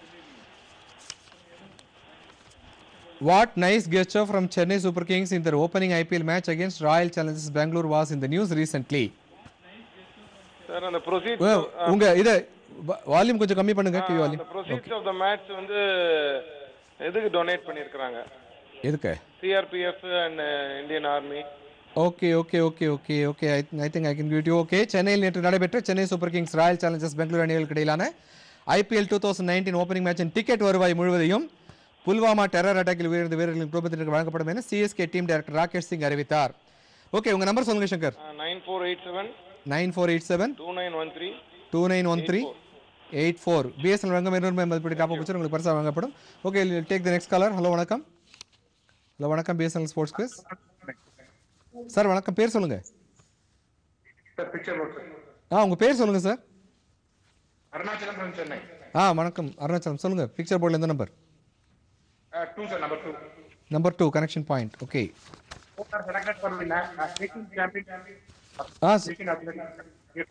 What nice gesture from Chennai Super Kings in their opening IPL match against Royal Challengers Bangalore was in the news recently. சார் அந்த ப்ரொசீட் ஓ, உங்க இத வால்யூம் கொஞ்சம் கம்மி பண்ணுங்க டிவி வால்யூம் அந்த ப்ரொசீட்ஸ் ஆஃப் த மேட்ச் வந்து எதுக்கு டொனேட் பண்ணியிருக்கிறாங்க எதுக்கு CRPF and Indian army okay okay okay okay okay I I think I can give you okay சென்னையில் நேற்று நடைபெற்ற Chennai Super Kings Royal Challengers Bangalore அணிகளுக்கு இடையிலான IPL two thousand nineteen opening மேட்சின் டிக்கெட் வருவாய் முழுவதையும் புல்வாமா டெரர் அட்டாக்கில் உயிரிழந்த வீரர்களின் குடும்பத்தினருக்கு வழங்கப்படும் என CSK team director Rakesh Singh அறிவித்தார் ஓகே உங்க நம்பர் சொல்லுங்க Shankar nine four eight seven nine four eight seven two nine one three two nine one three eight four BSL வழங்கும் இருநூறு மதிப்பீடு டாப் பிடிச்சி உங்களுக்கு பரிசாக வழங்கப்படும் okay take the next caller hello வணக்கம் ஹலோ வணக்கம் பிஎஸ்எல் ஸ்போர்ட்ஸ் குவிஸ் சார் வணக்கம் பேர் சொல்லுங்க சார் பிக்சர் போட் ஆ உங்க பேர் சொல்லுங்க சார் அருணாச்சலம் from சென்னை ஆ வணக்கம் அருணாச்சலம் சொல்லுங்க பிக்சர் போர்டில் எந்த number two sir number two number two connection point okay both are selected for the na- uh, Asian Championship. ஆ Asian Athletics.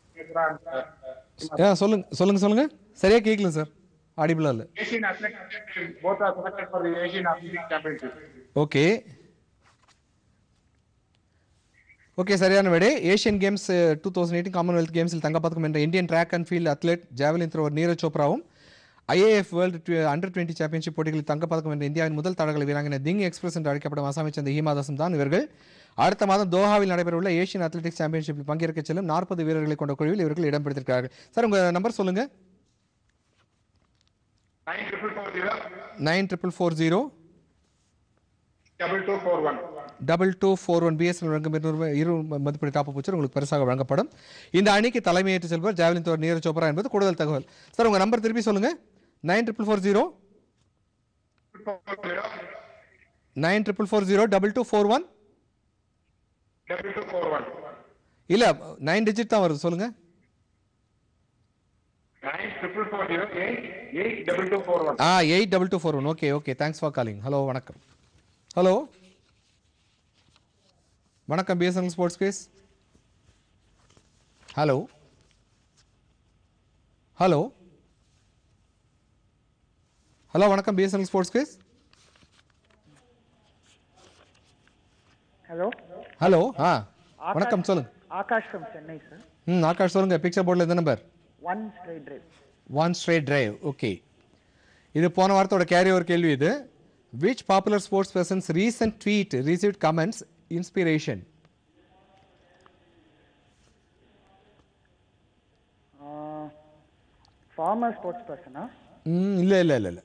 ஆ சொல்லுங்க சொல்லுங்க சொல்லுங்க சரியா கேட்கல சார் ஆடிபிளா இல்லை Asian Athletics. Both are selected for the Asian Athletics Championship. Okay okay சரியான விடை Asian games two thousand eighteen commonwealth கேம்ஸில் தங்கப்பதக்கம் என்ற Indian track and field athlete javelin thrower Neeraj சோப்ராவும் IAF world under twenty championship போட்டிகளில் தங்கப்பதக்கம் என்ற இந்தியாவின் முதல் தடகள வீராங்கனை திங் எக்ஸ்பிரஸ் என்று அழைக்கப்படும் அசாமைச் சேர்ந்த ஹீமா தாஸும் தான் இவர்கள் அடுத்த மாதம் தோஹாவில் நடைபெறவுள்ள ஏசியன் அத்லெட்டிக்ஸ் சாம்பியன்ஷிப்பில் பங்கேற்க செல்லும் நாற்பது வீரர்களை கொண்ட குழுவில் இவர்கள் இடம் பிடித்திருக்கிறார்கள் சார் உங்கள் நம்பர் சொல்லுங்க nine triple four zero nine triple four zero double two four one. Double two four one BSL வழங்கும் இருநூறு இரு மதிப்பீடு டாப் பூச்சர் உங்களுக்கு பரிசாக வழங்கப்படும் இந்த அணிக்கு தலைமையேற்று செல்வர் ஜாவலின் தோர் நீரஜ் சோப்ரா என்பது கூடுதல் தகவல் சார் உங்கள் நம்பர் திருப்பி சொல்லுங்க nine triple four zero nine triple four zero double two four one Double two four one. இல்லை நைன் டிஜிட் தான் வருது சொல்லுங்க Nine triple four zero eight eight double two four one. ஆ eight double two four one okay okay thanks for calling hello வணக்கம் ஹலோ வணக்கம் BSNL sports case hello hello hello வணக்கம் BSNL sports case hello hello ஆ வணக்கம் சொல்லுங்க ஆகாஷ் ஃப்ரம் சென்னை சார் ம் ஆகாஷ் சொல்லுங்க பிக்சர் போர்டில் எந்த number one straight drive one straight drive okay இது போன வாரத்தோட கேரி ஓவர் கேள்வி இது which popular sports persons recent tweet received comments inspiration former sports பர்சனா ம் இல்லை இல்லை இல்லை இல்லை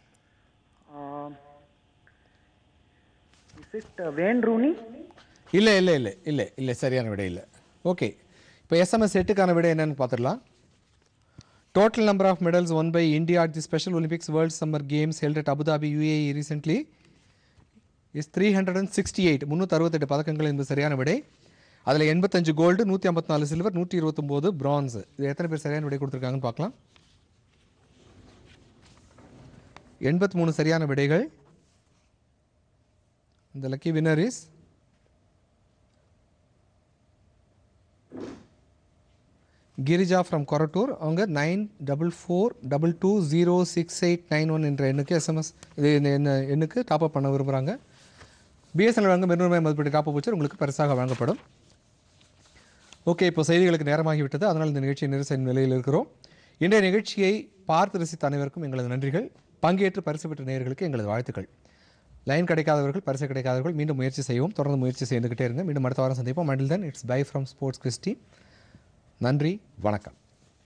இஸ் இட் வேன் ரூனி இல்லை இல்லை இல்லை இல்லை இல்லை சரியான விடை இல்லை ஓகே இப்போ எஸ்எம்எஸ் எட்டுக்கான விடை என்னன்னு பார்த்துடலாம் total number of medals won by India at the special Olympics world summer games held at Abu Dhabi UAE recently is three hundred and sixty eight முந்நூற்றி அறுபத்தெட்டு பதக்கங்கள் என்பது சரியான விடை அதில் எண்பத்தஞ்சு கோல்டு நூற்றி ஐம்பத்தி நாலு சில்வர் நூற்றி இருபத்தொம்போது பிரான்ஸ் இது எத்தனை பேர் சரியான விடை கொடுத்துருக்காங்கன்னு பார்க்கலாம் எண்பத்தி மூணு சரியான விடைகள் இந்த lucky winner is Girija from Korattur அவங்க nine double four double two zero six eight nine one என்ற எண்ணுக்கு எஸ்எம்எஸ் இது இந்த எண்ண எண்ணுக்கு டாப் அப் பண்ண விரும்புகிறாங்க பிஎஸ்என்எல் வழங்க மின்னூறு மதிப்பீட்டு டாப் அப் வச்சு உங்களுக்கு பரிசாக வழங்கப்படும் ஓகே இப்போ செய்திகளுக்கு நேரமாகிவிட்டது அதனால் இந்த நிகழ்ச்சியை நிறைவு செய்யும் நிலையில் இருக்கிறோம் இன்றைய நிகழ்ச்சியை பார்த்து ரசித்த அனைவருக்கும் எங்களது நன்றிகள் பங்கேற்று பரிசு பெற்ற நேயர்களுக்கு எங்களது வாழ்த்துக்கள் லைன் கிடைக்காதவர்கள் பரிசு கிடைக்காதவர்கள் மீண்டும் முயற்சி செய்வோம் தொடர்ந்து முயற்சி செய்துக்கிட்டே இருங்க மீண்டும் அடுத்த வாரம் சந்திப்போம் மண்டில் தன் it's bye from sports Christy நன்றி வணக்கம்